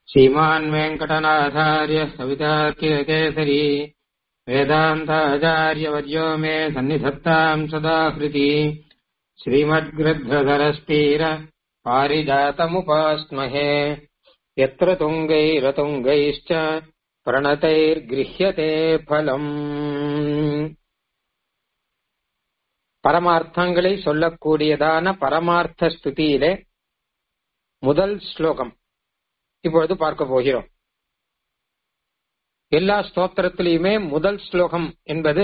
श्रीमान् वेङ्कटनाथार्य सवितार्किकेसरी वेदान्ताचार्यवर्यो मे सन्निधत्ताम् सदा हृति श्रीमद्गृध्रधरस्तीर पारिजातमुपास्महे यत्र तुङ्गैरतुङ्गैश्च प्रणतैर्गृह्यते फलम् பரமார்த்தங்களை சொல்லக்கூடியதான பரமார்த்த ஸ்துதியிலே முதல் ஸ்லோகம் இப்பொழுது பார்க்க போகிறோம் எல்லா ஸ்தோத்திரத்திலையுமே முதல் ஸ்லோகம் என்பது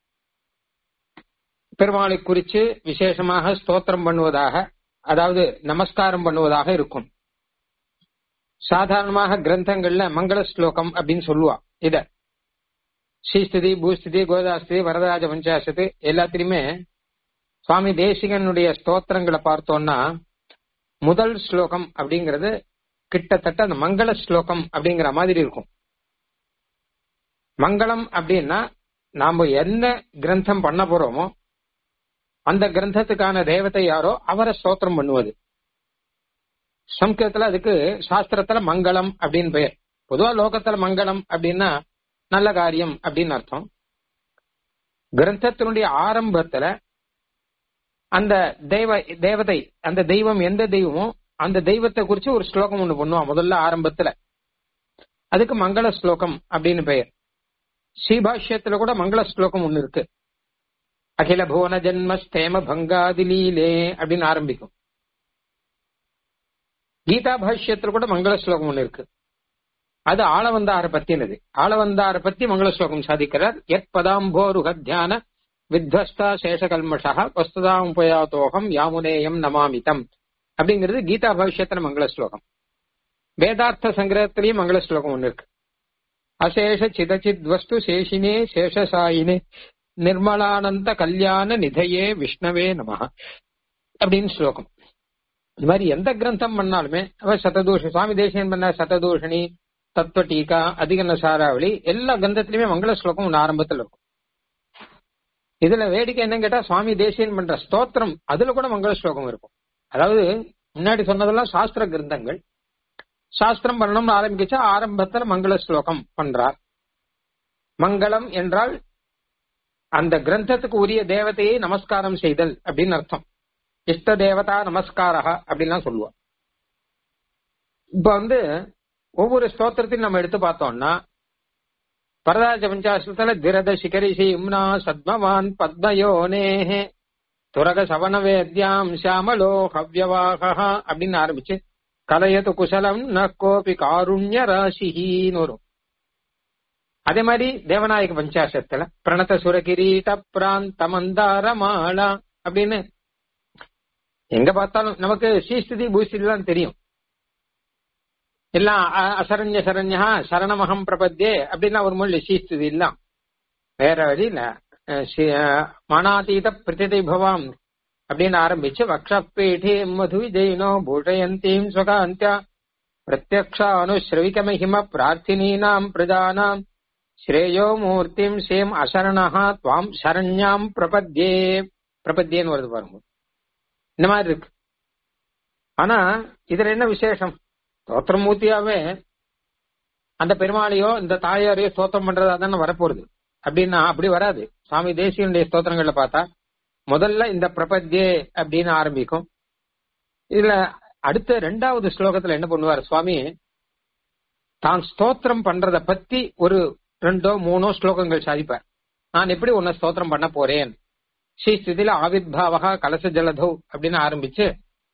பெருமாளை குறித்து விசேஷமாக ஸ்தோத்திரம் பண்ணுவதாக அதாவது நமஸ்காரம் பண்ணுவதாக இருக்கும் சாதாரணமாக கிரந்தங்கள்ல மங்கள ஸ்லோகம் அப்படின்னு சொல்லுவா இத ஸ்ரீஸ்துதி பூஸ்துதி கோதாஸ்துதி வரதராஜ பஞ்சாசத்து எல்லாத்திலுமே சுவாமி தேசிகனுடைய ஸ்தோத்திரங்களை பார்த்தோம்னா முதல் ஸ்லோகம் அப்படிங்கிறது கிட்டத்தட்ட அந்த மங்கள ஸ்லோகம் அப்படிங்கிற மாதிரி இருக்கும் மங்களம் அப்படின்னா நாம என்ன கிரந்தம் பண்ண போறோமோ அந்த கிரந்தத்துக்கான தேவதை யாரோ அவரை ஸ்தோத்திரம் பண்ணுவது சம்ஸ்கிருதத்துல அதுக்கு சாஸ்திரத்துல மங்களம் அப்படின்னு பெயர் பொதுவா லோகத்துல மங்களம் அப்படின்னா நல்ல காரியம் அப்படின்னு அர்த்தம் கிரந்தத்தினுடைய ஆரம்பத்துல அந்த தெய்வ தேவதை அந்த தெய்வம் எந்த தெய்வமோ அந்த தெய்வத்தை குறிச்சு ஒரு ஸ்லோகம் ஒண்ணு பண்ணுவான் முதல்ல ஆரம்பத்துல அதுக்கு மங்கள ஸ்லோகம் அப்படின்னு பெயர் ஸ்ரீபாஷ்யத்துல கூட மங்கள ஸ்லோகம் ஒண்ணு இருக்கு அகில புவன ஜென்ம ஸ்தேம பங்காதிலீலே அப்படின்னு ஆரம்பிக்கும் கீதா பாஷ்யத்துல கூட மங்கள ஸ்லோகம் ஒண்ணு இருக்கு அது ஆளவந்தார பத்தினது ஆளவந்தார பத்தி மங்கள ஸ்லோகம் சாதிக்கிறார் எத் பதாம்போருக தியான வித்வஸ்தா சேஷகல்மஷா வஸ்துதாம் உபயாத்தோகம் யாமுனேயம் நமாமிதம் அப்படிங்கிறது கீதா பவிஷ்யத்தின மங்கள ஸ்லோகம் வேதார்த்த சங்கிரகத்திலையும் மங்கள ஸ்லோகம் ஒண்ணு இருக்கு அசேஷ சிதச்சித் வஸ்து சேஷினே சேஷசாயினே நிர்மலானந்த கல்யாண நிதையே விஷ்ணவே நம அப்படின்னு ஸ்லோகம் இந்த மாதிரி எந்த கிரந்தம் பண்ணாலுமே அவ சததூஷ சுவாமி தேசியன் பண்ண சததூஷணி தத்துவ டீகா அதிகன சாராவளி எல்லா கிரந்தத்திலுமே மங்கள ஸ்லோகம் ஒன்று ஆரம்பத்தில் இருக்கும் இதுல வேடிக்கை என்னன்னு கேட்டா சுவாமி தேசியன் பண்ற ஸ்தோத்திரம் அதுல கூட மங்கள ஸ்லோகம் இருக்கும் அதாவது முன்னாடி சொன்னதெல்லாம் சாஸ்திர கிரந்தங்கள் சாஸ்திரம் பண்ணணும்னு ஆரம்பிச்சா ஆரம்பத்துல மங்கள ஸ்லோகம் பண்றார் மங்களம் என்றால் அந்த கிரந்தத்துக்கு உரிய தேவதையை நமஸ்காரம் செய்தல் அப்படின்னு அர்த்தம் இஷ்ட தேவதா நமஸ்காரா அப்படின்லாம் சொல்லுவோம் இப்ப வந்து ஒவ்வொரு ஸ்தோத்திரத்தையும் நம்ம எடுத்து பார்த்தோம்னா பரதாஜ பஞ்சாசத்துல திரத சிகரிஷி இம்னா சத்மவான் பத்மயோனேஹே துரக சவன வேத்யாம் சியாமலோ ஹவ்யவாகா அப்படின்னு ஆரம்பிச்சு கலையது குசலம் ந கோபி காருண்ய ராசிஹின்னு வரும் அதே மாதிரி தேவநாயக பஞ்சாசத்துல பிரணத சுரகிரீட பிராந்த மந்தார மாலா அப்படின்னு எங்க பார்த்தாலும் நமக்கு ஸ்ரீஸ்துதி பூஸ்துதி தான் தெரியும் எல்லாம் அசரண்ய சரண்யா சரணமகம் பிரபத்தே அப்படின்னா ஒரு மொழி ஸ்ரீஸ்துதி எல்லாம் வேற வழியில மனாதீத பிரதிதை பவாம் அப்படின்னு ஆரம்பிச்சு வக்ஷபீഠே மது விஜயினோ பூஷயந்தீம் சுகாந்தியா பிரத்யக்ஷா அனுஸ்ரவிக மகிம பிரார்த்தினீனாம் பிரஜானாம் ஸ்ரேயோ மூர்த்திம் சேம் அசரணா துவாம் சரண்யாம் பிரபத்யே பிரபத்தியேன்னு வருது பாருங்க இந்த மாதிரி இருக்கு ஆனா இதுல என்ன விசேஷம் ஸ்தோத்திரமூர்த்தியாவே அந்த பெருமாளையோ இந்த தாயாரையோ ஸ்தோத்திரம் பண்றதா தானே வரப்போறது அப்படின்னா அப்படி வராது சுவாமி தேசியனுடைய ஸ்தோத்திரங்கள்ல பார்த்தா முதல்ல இந்த பிரபத்தியே அப்படின்னு ஆரம்பிக்கும் இதுல அடுத்த ரெண்டாவது ஸ்லோகத்துல என்ன பண்ணுவார் சுவாமி தான் ஸ்தோத்திரம் பண்றத பத்தி ஒரு ரெண்டோ மூணோ ஸ்லோகங்கள் சாதிப்பார் நான் எப்படி உன்னை ஸ்தோத்திரம் பண்ண போறேன் ஸ்ரீஸ்திதியில ஆவிர்பாவகா கலச ஜலதௌ அப்படின்னு ஆரம்பிச்சு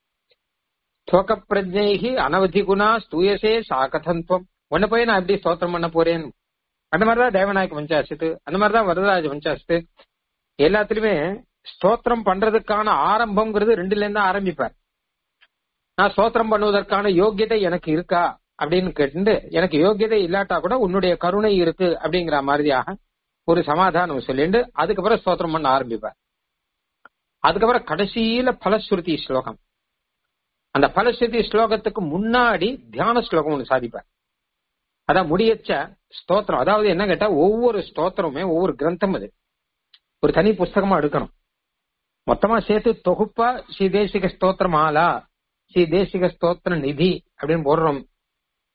ஸ்தோக பிரஜைகி அனவதி குணா ஸ்தூயசே சாகதந்துவம் உன்னை போய் நான் எப்படி ஸ்தோத்திரம் பண்ண போறேன் அந்த மாதிரிதான் தேவநாயக பஞ்சாசத்து அந்த மாதிரிதான் வரதராஜ பஞ்சாசத்து எல்லாத்துலயுமே ஸ்தோத்திரம் பண்றதுக்கான ஆரம்பம்ங்கிறது ரெண்டுல இருந்து ஆரம்பிப்பார் நான் ஸ்தோத்திரம் பண்ணுவதற்கான யோகியதை எனக்கு இருக்கா அப்படின்னு கேட்டு எனக்கு யோகியதை இல்லாட்டா கூட உன்னுடைய கருணை இருக்கு அப்படிங்கிற மாதிரியாக ஒரு சமாதானம் சொல்லிட்டு அதுக்கப்புறம் ஸ்தோத்திரம் பண்ண ஆரம்பிப்பார் அதுக்கப்புறம் கடைசியில பலஸ்ருதி ஸ்லோகம் அந்த பலஸ்ருதி ஸ்லோகத்துக்கு முன்னாடி தியான ஸ்லோகம் ஒன்று சாதிப்பார் அதான் முடியச்ச ஸ்தோத்திரம் அதாவது என்ன கேட்டா ஒவ்வொரு ஸ்தோத்திரமுமே ஒவ்வொரு கிரந்தம் அது ஒரு தனி புஸ்தகமா எடுக்கணும் மொத்தமா சேர்த்து தொகுப்பா ஸ்ரீ தேசிக ஸ்தோத்திர மாலா ஸ்ரீ தேசிக ஸ்தோத்திர நிதி அப்படின்னு போடுறோம்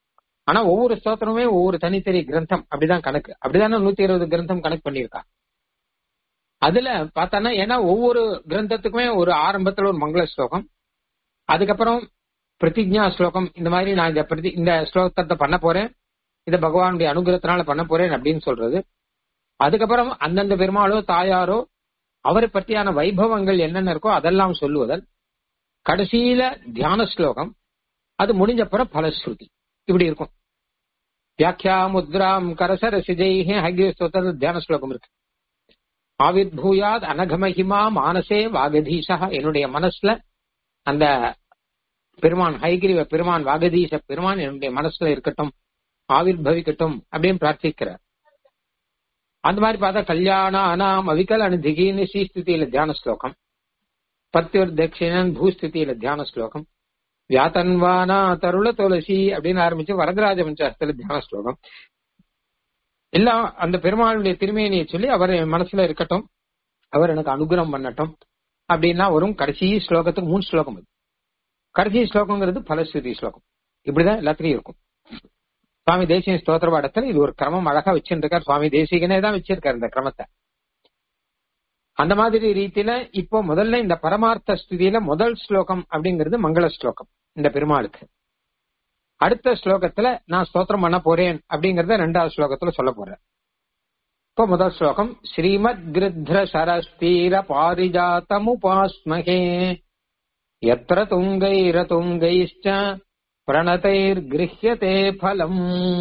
ஆனா ஒவ்வொரு ஸ்தோத்திரமே ஒவ்வொரு தனித்தனி கிரந்தம் அப்படிதான் கணக்கு அப்படிதானே நூத்தி இருபது கிரந்தம் கணக்கு பண்ணியிருக்கா அதுல பார்த்தானா ஏன்னா ஒவ்வொரு கிரந்தத்துக்குமே ஒரு ஆரம்பத்துல ஒரு மங்கள ஸ்லோகம் அதுக்கப்புறம் பிரதிஜா ஸ்லோகம் இந்த மாதிரி நான் இந்த பிரதி இந்த ஸ்லோகத்தை பண்ண போறேன் இதை பகவானுடைய அனுகிரகத்தினால பண்ண போறேன் அப்படின்னு சொல்றது அதுக்கப்புறம் அந்தந்த பெருமாளோ தாயாரோ அவரை பற்றியான வைபவங்கள் என்னென்ன இருக்கோ அதெல்லாம் சொல்லுவதல் கடைசியில தியான ஸ்லோகம் அது முடிஞ்சப்புறம் பலஸ்ருதி இப்படி இருக்கும் வியாக்கியா முத்ராம் கரசர சிஜைஹே ஹைகிரி ஸ்தோத்திர தியான ஸ்லோகம் இருக்கு ஆவித் பூயாத் அனகமஹிமா மானசே வாகதீஷா என்னுடைய மனசுல அந்த பெருமான் ஹைகிரிவ பெருமான் வாகதீச பெருமான் என்னுடைய மனசுல இருக்கட்டும் ஆவிர் பவிக்கட்டும் அப்படின்னு பிரார்த்திக்கிறார் அந்த மாதிரி பார்த்தா கல்யாண அனாம் அவிகல் அனுதிகின்னு ஸ்ரீஸ்திதியில தியான ஸ்லோகம் பத்திவர் தட்சிணன் பூஸ்திதியில தியான ஸ்லோகம் வியாத்தன்வானா தருள துளசி அப்படின்னு ஆரம்பிச்சு வரதராஜ பஞ்சாஸ்திர தியான ஸ்லோகம் எல்லாம் அந்த பெருமாளுடைய திருமேனியை சொல்லி அவர் என் மனசுல இருக்கட்டும் அவர் எனக்கு அனுகிரகம் பண்ணட்டும் அப்படின்னா வரும் கடைசி ஸ்லோகத்துக்கு மூணு ஸ்லோகம் அது கடைசி ஸ்லோகங்கிறது பலஸ்ருதி ஸ்லோகம் இப்படிதான் எல்லாத்துலயும் இருக்கும் சுவாமி தேசிய ஸ்தோத்திர பாடத்துல இது ஒரு கிரமம் அழகா வச்சிருக்கார் சுவாமி தேசிகனே தான் வச்சிருக்காரு இந்த கிரமத்தை அந்த மாதிரி ரீதியில இப்போ முதல்ல இந்த பரமார்த்த ஸ்துதியில முதல் ஸ்லோகம் அப்படிங்கிறது மங்கள ஸ்லோகம் இந்த பெருமாளுக்கு அடுத்த ஸ்லோகத்துல நான் ஸ்தோத்திரம் பண்ண போறேன் அப்படிங்கறத ரெண்டாவது ஸ்லோகத்துல சொல்ல போறேன் இப்போ முதல் ஸ்லோகம் ஸ்ரீமத் கிருத்ர சரஸ்தீர பாரிஜாத்தமுபாஸ்மகே எத்திர துங்கைர துங்கைஷ்ட பிரணதைர் கிரஹியதே பலம்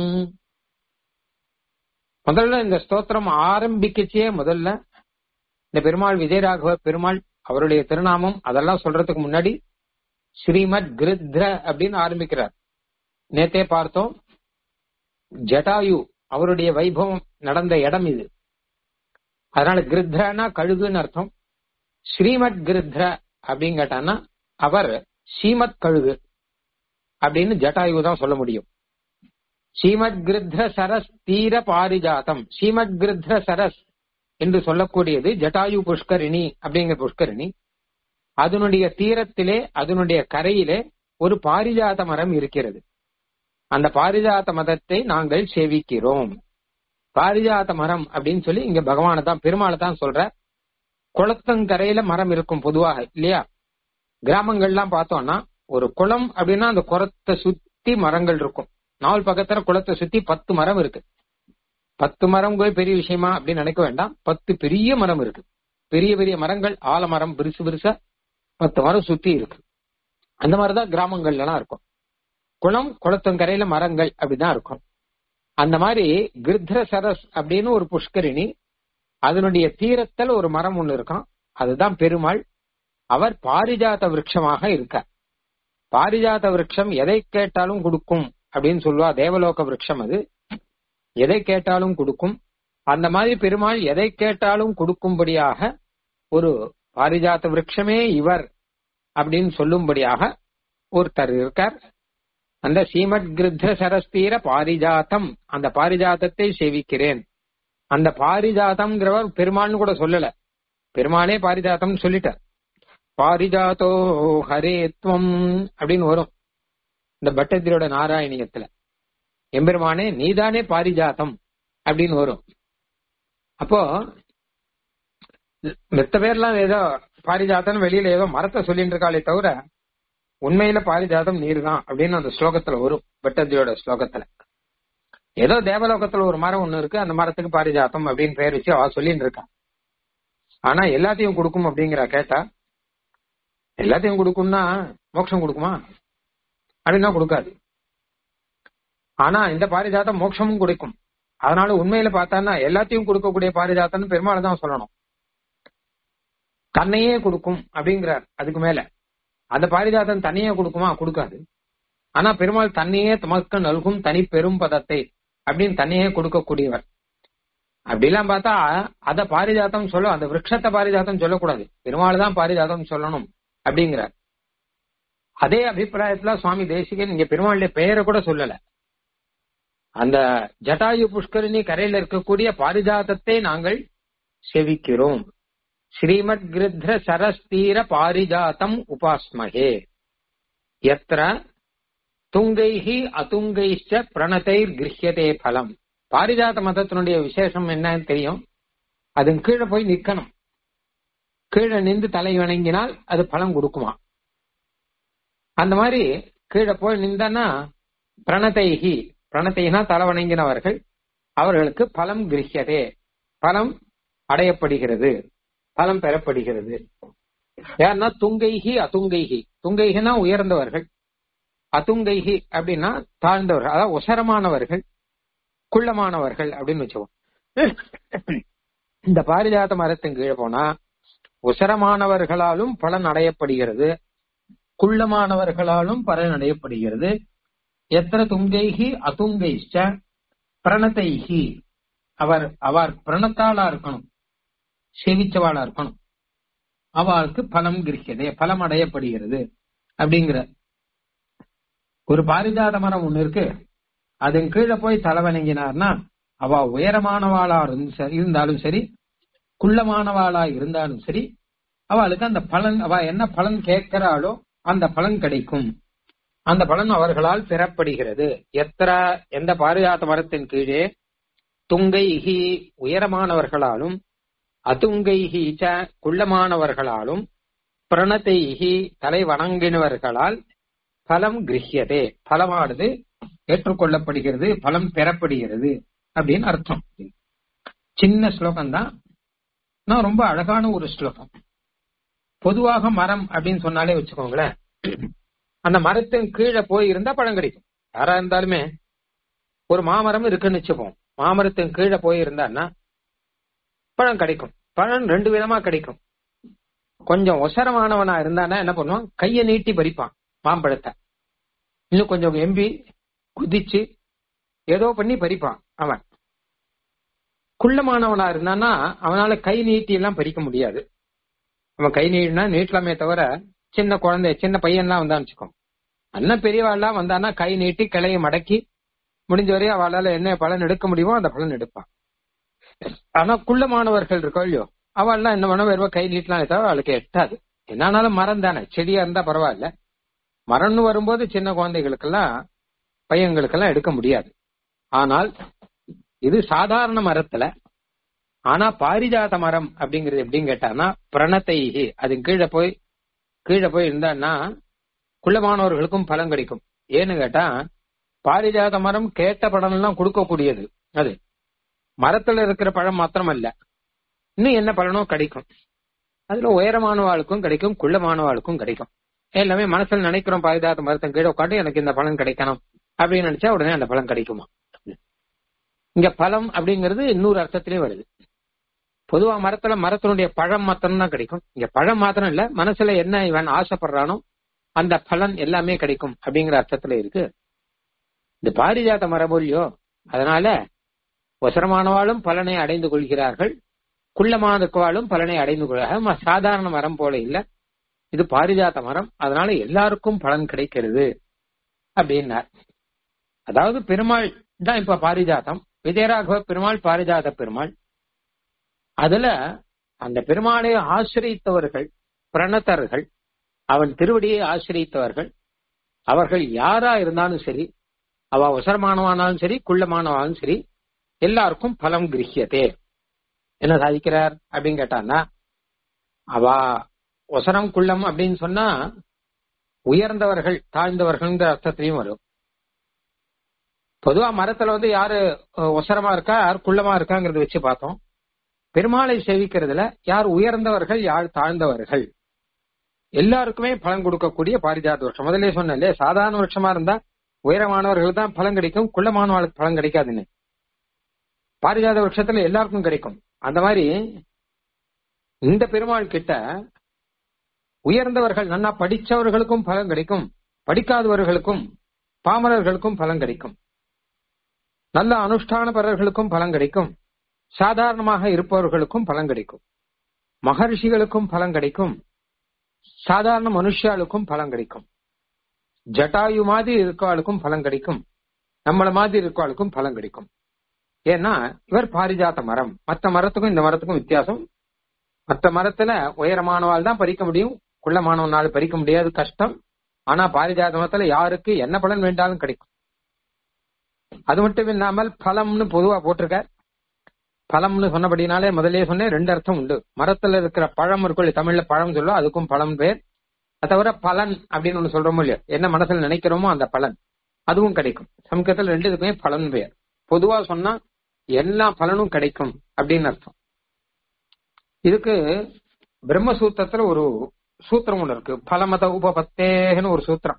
முதல்ல இந்த ஸ்தோத்திரம் ஆரம்பிக்கச்சே முதல்ல இந்த பெருமாள் விஜயராகவ பெருமாள் அவருடைய திருநாமம் அதெல்லாம் சொல்றதுக்கு முன்னாடி ஸ்ரீமத் கிருத்ர அப்படின்னு ஆரம்பிக்கிறார் நேத்தே பார்த்தோம் ஜட்டாயு அவருடைய வைபவம் நடந்த இடம் இது அதனால கிருத்ரனா கழுகுன்னு அர்த்தம் ஸ்ரீமத் கிருத்ர அப்படின்னு கேட்டான்னா அவர் ஸ்ரீமத் கழுகு அப்படின்னு ஜட்டாயு தான் சொல்ல முடியும் ஸ்ரீமத் கிருத்ர சரஸ் தீர பாரிஜாதம் ஸ்ரீமத் கிருத்ர சரஸ் என்று சொல்லக்கூடியது ஜட்டாயு புஷ்கரிணி அப்படிங்கிற புஷ்கரிணி அதனுடைய தீரத்திலே அதனுடைய கரையிலே ஒரு பாரிஜாத மரம் இருக்கிறது அந்த பாரிஜாத மதத்தை நாங்கள் சேவிக்கிறோம் பாரிஜாத மரம் அப்படின்னு சொல்லி இங்க பகவானை தான் பெருமாளை தான் சொல்ற குளத்தங்கரையில மரம் இருக்கும் பொதுவாக இல்லையா கிராமங்கள்லாம் பார்த்தோம்னா ஒரு குளம் அப்படின்னா அந்த குளத்தை சுத்தி மரங்கள் இருக்கும் நாலு பக்கத்துல குளத்தை சுத்தி பத்து மரம் இருக்கு பத்து மரம் போய் பெரிய விஷயமா அப்படின்னு நினைக்க வேண்டாம் பத்து பெரிய மரம் இருக்கு பெரிய பெரிய மரங்கள் ஆலமரம் பெருசு பெருசா பத்து மரம் சுத்தி இருக்கு அந்த மாதிரிதான் கிராமங்கள்ல எல்லாம் இருக்கும் குளம் குளத்தங்கரையில மரங்கள் அப்படிதான் இருக்கும் அந்த மாதிரி கிருத்ர சரஸ் அப்படின்னு ஒரு புஷ்கரிணி அதனுடைய தீரத்தில் ஒரு மரம் ஒண்ணு இருக்கும் அதுதான் பெருமாள் அவர் பாரிஜாத விருட்சமாக இருக்கார் பாரிஜாத விருட்சம் எதை கேட்டாலும் கொடுக்கும் அப்படின்னு சொல்லுவா தேவலோக விருட்சம் அது எதை கேட்டாலும் கொடுக்கும் அந்த மாதிரி பெருமாள் எதை கேட்டாலும் கொடுக்கும்படியாக ஒரு பாரிஜாத விருட்சமே இவர் அப்படின்னு சொல்லும்படியாக ஒருத்தர் இருக்கார் அந்த சீமத் கிருத்த சரஸ்தீர பாரிஜாத்தம் அந்த பாரிஜாத்தத்தை சேவிக்கிறேன் அந்த பாரிஜாத்தம்ங்கிறவர் பெருமாள்னு கூட சொல்லல பெருமாளே பாரிஜாத்தம் சொல்லிட்டார் பாரிஜாத்தோ ஹரேத்வம் அப்படின்னு வரும் இந்த பட்டத்திரோட நாராயணியத்துல எம்பெருமானே நீதானே பாரிஜாத்தம் அப்படின்னு வரும் அப்போ மித்த பேர்லாம் ஏதோ பாரிஜாத்தம் வெளியில ஏதோ மரத்தை சொல்லிட்டு இருக்காளே தவிர உண்மையில பாரிஜாதம் நீர் தான் அப்படின்னு அந்த ஸ்லோகத்துல வரும் பட்டத்தியோட ஸ்லோகத்துல ஏதோ தேவலோகத்துல ஒரு மரம் ஒண்ணு இருக்கு அந்த மரத்துக்கு பாரிஜாத்தம் அப்படின்னு பேர் வச்சு அவ சொல்லிட்டு இருக்கா ஆனா எல்லாத்தையும் கொடுக்கும் அப்படிங்கிற கேட்டா எல்லாத்தையும் கொடுக்கும்னா மோட்சம் கொடுக்குமா அப்படின்னா கொடுக்காது ஆனா இந்த பாரிஜாத்தம் மோட்சமும் கொடுக்கும் அதனால உண்மையில பார்த்தான்னா எல்லாத்தையும் கொடுக்கக்கூடிய பாரிஜாத்தம்னு பெருமாள் தான் சொல்லணும் தன்னையே கொடுக்கும் அப்படிங்கிறார் அதுக்கு மேல அந்த பாரிஜாத்தம் தனியே கொடுக்குமா கொடுக்காது ஆனா பெருமாள் தன்னையே தமக்கு நல்கும் தனி பெரும் பதத்தை அப்படின்னு தன்னையே கொடுக்கக்கூடியவர் அப்படிலாம் பார்த்தா அத பாரிஜாத்தம் சொல்ல அந்த விரக்ஷத்தை பாரிஜாத்தம் சொல்லக்கூடாது பெருமாள் தான் பாரிஜாத்தம் சொல்லணும் அப்படிங்கிறார் அதே அபிப்பிராயத்துல சுவாமி தேசிகன் இங்க பெருமாளுடைய பெயரை கூட சொல்லல அந்த ஜட்டாயு புஷ்கரிணி கரையில இருக்கக்கூடிய பாரிஜாத்தத்தை நாங்கள் செவிக்கிறோம் ஸ்ரீமத் கிருத்ர சரஸ்தீர பாரிஜாத்தம் உபாஸ்மகே எத்திர துங்கைஹி அதுங்கைச்ச பிரணதைர் கிரஹியதே பலம் பாரிஜாத மதத்தினுடைய விசேஷம் என்னன்னு தெரியும் அதன் கீழே போய் நிக்கணும் கீழே நின்று தலை வணங்கினால் அது பலம் கொடுக்குமா அந்த மாதிரி கீழே போய் நின்றனா பிரணதைஹி பிரணத்தைனா தலை வணங்கினவர்கள் அவர்களுக்கு பலம் கிரகியதே பலம் அடையப்படுகிறது பலம் பெறப்படுகிறது யாருன்னா துங்கைஹி அதுங்கைஹி துங்கைஹினா உயர்ந்தவர்கள் அதுங்கைஹி அப்படின்னா தாழ்ந்தவர்கள் அதாவது உசரமானவர்கள் குள்ளமானவர்கள் அப்படின்னு வச்சுக்கோம் இந்த பாரிஜாத மரத்தின் கீழே போனா உசரமானவர்களாலும் பலன் அடையப்படுகிறது குள்ளமானவர்களாலும் பலன் அடையப்படுகிறது எத்தனை துங்கைஹி அதுங்கைஷ்ட பிரணத்தைஹி அவர் அவர் பிரணத்தாளா இருக்கணும் சேவிச்சவாளா இருக்கணும் அவளுக்கு பலம் கிரிக்கதே பலம் அடையப்படுகிறது அப்படிங்கிற ஒரு பாரிஜாத மரம் ஒண்ணு இருக்கு அதன் கீழே போய் தலைவணங்கினார்னா அவ உயரமானவாளா இருந்தாலும் சரி குள்ளமானவாளா இருந்தாலும் சரி அவளுக்கு அந்த பலன் அவ என்ன பலன் கேட்கிறாளோ அந்த பலன் கிடைக்கும் அந்த பலன் அவர்களால் பெறப்படுகிறது எத்திர எந்த பாரிஜாத மரத்தின் கீழே துங்கைஹி உயரமானவர்களாலும் அதுங்கைஹி ச குள்ளமானவர்களாலும் பிரணத்தைஹி தலை வணங்கினவர்களால் பலம் கிரகியதே பலமானது ஏற்றுக்கொள்ளப்படுகிறது பலம் பெறப்படுகிறது அப்படின்னு அர்த்தம் சின்ன ஸ்லோகம் தான் நான் ரொம்ப அழகான ஒரு ஸ்லோகம் பொதுவாக மரம் அப்படின்னு சொன்னாலே வச்சுக்கோங்களேன் அந்த மரத்தின் கீழே போய் இருந்தா பழம் கிடைக்கும் யாரா இருந்தாலுமே ஒரு மாமரம் இருக்குன்னு வச்சுப்போம் மாமரத்தின் கீழே போய் இருந்தான்னா பழம் கிடைக்கும் பழம் ரெண்டு விதமா கிடைக்கும் கொஞ்சம் ஒசரமானவனா இருந்தானா என்ன பண்ணுவான் கையை நீட்டி பறிப்பான் மாம்பழத்தை இன்னும் கொஞ்சம் எம்பி குதிச்சு ஏதோ பண்ணி பறிப்பான் அவன் குள்ளமானவனா இருந்தானா அவனால கை நீட்டி எல்லாம் பறிக்க முடியாது அவன் கை நீட்டினா நீட்டலாமே தவிர சின்ன குழந்தை சின்ன பையன்லாம் வந்தான்னு வச்சுக்கோ அண்ணன் பெரியவாள்லாம் வந்தானா கை நீட்டி கிளையை மடக்கி முடிஞ்ச வரையும் அவளால என்ன பலன் எடுக்க முடியுமோ அந்த பலன் எடுப்பான் ஆனா குள்ளமானவர்கள் இருக்கோ இல்லையோ அவள்லாம் என்ன பண்ண வருவா கை நீட்டலாம் தவிர அவளுக்கு எட்டாது என்னானாலும் மரம் தானே செடியா இருந்தா பரவாயில்ல மரம்னு வரும்போது சின்ன குழந்தைகளுக்கெல்லாம் பையன்களுக்கெல்லாம் எடுக்க முடியாது ஆனால் இது சாதாரண மரத்துல ஆனா பாரிஜாத மரம் அப்படிங்கிறது எப்படின்னு கேட்டானா பிரணத்தைஹி அது கீழே போய் கீழே போய் இருந்தான்னா குள்ளமானவர்களுக்கும் பலன் கிடைக்கும் ஏன்னு கேட்டா பாரிஜாத மரம் கேட்ட படம் எல்லாம் கொடுக்கக்கூடியது அது மரத்துல இருக்கிற பழம் மாத்திரம் அல்ல இன்னும் என்ன பலனோ கிடைக்கும் அதுல உயரமானவாளுக்கும் கிடைக்கும் குள்ளமானவாளுக்கும் கிடைக்கும் எல்லாமே மனசுல நினைக்கிறோம் பாரிஜாத மரத்தின் கீழே உட்காந்து எனக்கு இந்த பலன் கிடைக்கணும் அப்படின்னு நினைச்சா உடனே அந்த பலன் கிடைக்குமா இங்க பழம் அப்படிங்கிறது இன்னொரு அர்த்தத்திலயும் வருது பொதுவா மரத்துல மரத்தினுடைய பழம் மாத்திரம் தான் கிடைக்கும் இங்க பழம் மாத்திரம் இல்ல மனசுல என்ன இவன் ஆசைப்படுறானோ அந்த பலன் எல்லாமே கிடைக்கும் அப்படிங்கிற அர்த்தத்துல இருக்கு இந்த பாரிஜாத மரபொழியோ அதனால ஒசரமானவாளும் பலனை அடைந்து கொள்கிறார்கள் குள்ளமானவாளும் பலனை அடைந்து கொள்கிறார்கள் சாதாரண மரம் போல இல்ல இது பாரிஜாத மரம் அதனால எல்லாருக்கும் பலன் கிடைக்கிறது அப்படின்னார் அதாவது பெருமாள் தான் இப்ப பாரிஜாதம் விஜயராகவ பெருமாள் பாரிஜாத பெருமாள் அதுல அந்த பெருமாளை ஆசிரியத்தவர்கள் பிரணத்தர்கள் அவன் திருவடியை ஆசிரியத்தவர்கள் அவர்கள் யாரா இருந்தாலும் சரி அவ உசரமானவானாலும் சரி குள்ளமானவானாலும் சரி எல்லாருக்கும் பலம் கிரகியதே என்ன சாதிக்கிறார் அப்படின்னு கேட்டான்னா அவ ஒசரம் குள்ளம் அப்படின்னு சொன்னா உயர்ந்தவர்கள் தாழ்ந்தவர்கள்ங்கிற அர்த்தத்திலையும் வரும் பொதுவா மரத்துல வந்து யாரு ஒசரமா இருக்கா யார் குள்ளமா இருக்காங்கிறத வச்சு பார்த்தோம் பெருமாளை சேவிக்கிறதுல யார் உயர்ந்தவர்கள் யார் தாழ்ந்தவர்கள் எல்லாருக்குமே பலன் கொடுக்கக்கூடிய பாரிஜாத வருஷம் முதல்ல சொன்னேன் சாதாரண வருஷமா இருந்தா உயரமானவர்கள் தான் பலன் கிடைக்கும் குள்ளமானவர்களுக்கு பலன் கிடைக்காதுன்னு பாரிஜாத வருஷத்துல எல்லாருக்கும் கிடைக்கும் அந்த மாதிரி இந்த பெருமாள் கிட்ட உயர்ந்தவர்கள் நன்னா படிச்சவர்களுக்கும் பலன் கிடைக்கும் படிக்காதவர்களுக்கும் பாமரர்களுக்கும் பலன் கிடைக்கும் நல்ல அனுஷ்டானபரர்களுக்கும் பலன் கிடைக்கும் சாதாரணமாக இருப்பவர்களுக்கும் பலன் கிடைக்கும் மகர்ஷிகளுக்கும் பலன் கிடைக்கும் சாதாரண மனுஷாளுக்கும் பலன் கிடைக்கும் ஜட்டாயு மாதிரி இருக்கவாளுக்கும் பலன் கிடைக்கும் நம்மள மாதிரி இருக்கவாளுக்கும் பலன் கிடைக்கும் ஏன்னா இவர் பாரிஜாத்த மரம் மற்ற மரத்துக்கும் இந்த மரத்துக்கும் வித்தியாசம் மற்ற மரத்துல உயரமானவாள் தான் பறிக்க முடியும் குள்ளமானவனால் பறிக்க முடியாது கஷ்டம் ஆனா பாரிஜாத மரத்துல யாருக்கு என்ன பலன் வேண்டாலும் கிடைக்கும் அது மட்டும் இல்லாமல் பலம்னு பொதுவா போட்டிருக்கார் பழம்னு சொன்னபடினாலே முதலே சொன்னேன் ரெண்டு அர்த்தம் உண்டு மரத்துல இருக்கிற பழம் இருக்கும் தமிழ்ல பழம் சொல்லுவோம் அதுக்கும் பழம் பேர் அது தவிர பலன் அப்படின்னு ஒண்ணு சொல்றோமோ இல்லையோ என்ன மனசுல நினைக்கிறோமோ அந்த பலன் அதுவும் கிடைக்கும் சமஸ்கிருதத்துல ரெண்டு இதுக்குமே பலன் பெயர் பொதுவா சொன்னா எல்லா பலனும் கிடைக்கும் அப்படின்னு அர்த்தம் இதுக்கு பிரம்மசூத்திரத்துல ஒரு சூத்திரம் ஒண்ணு இருக்கு பலமத உபபத்தேன்னு ஒரு சூத்திரம்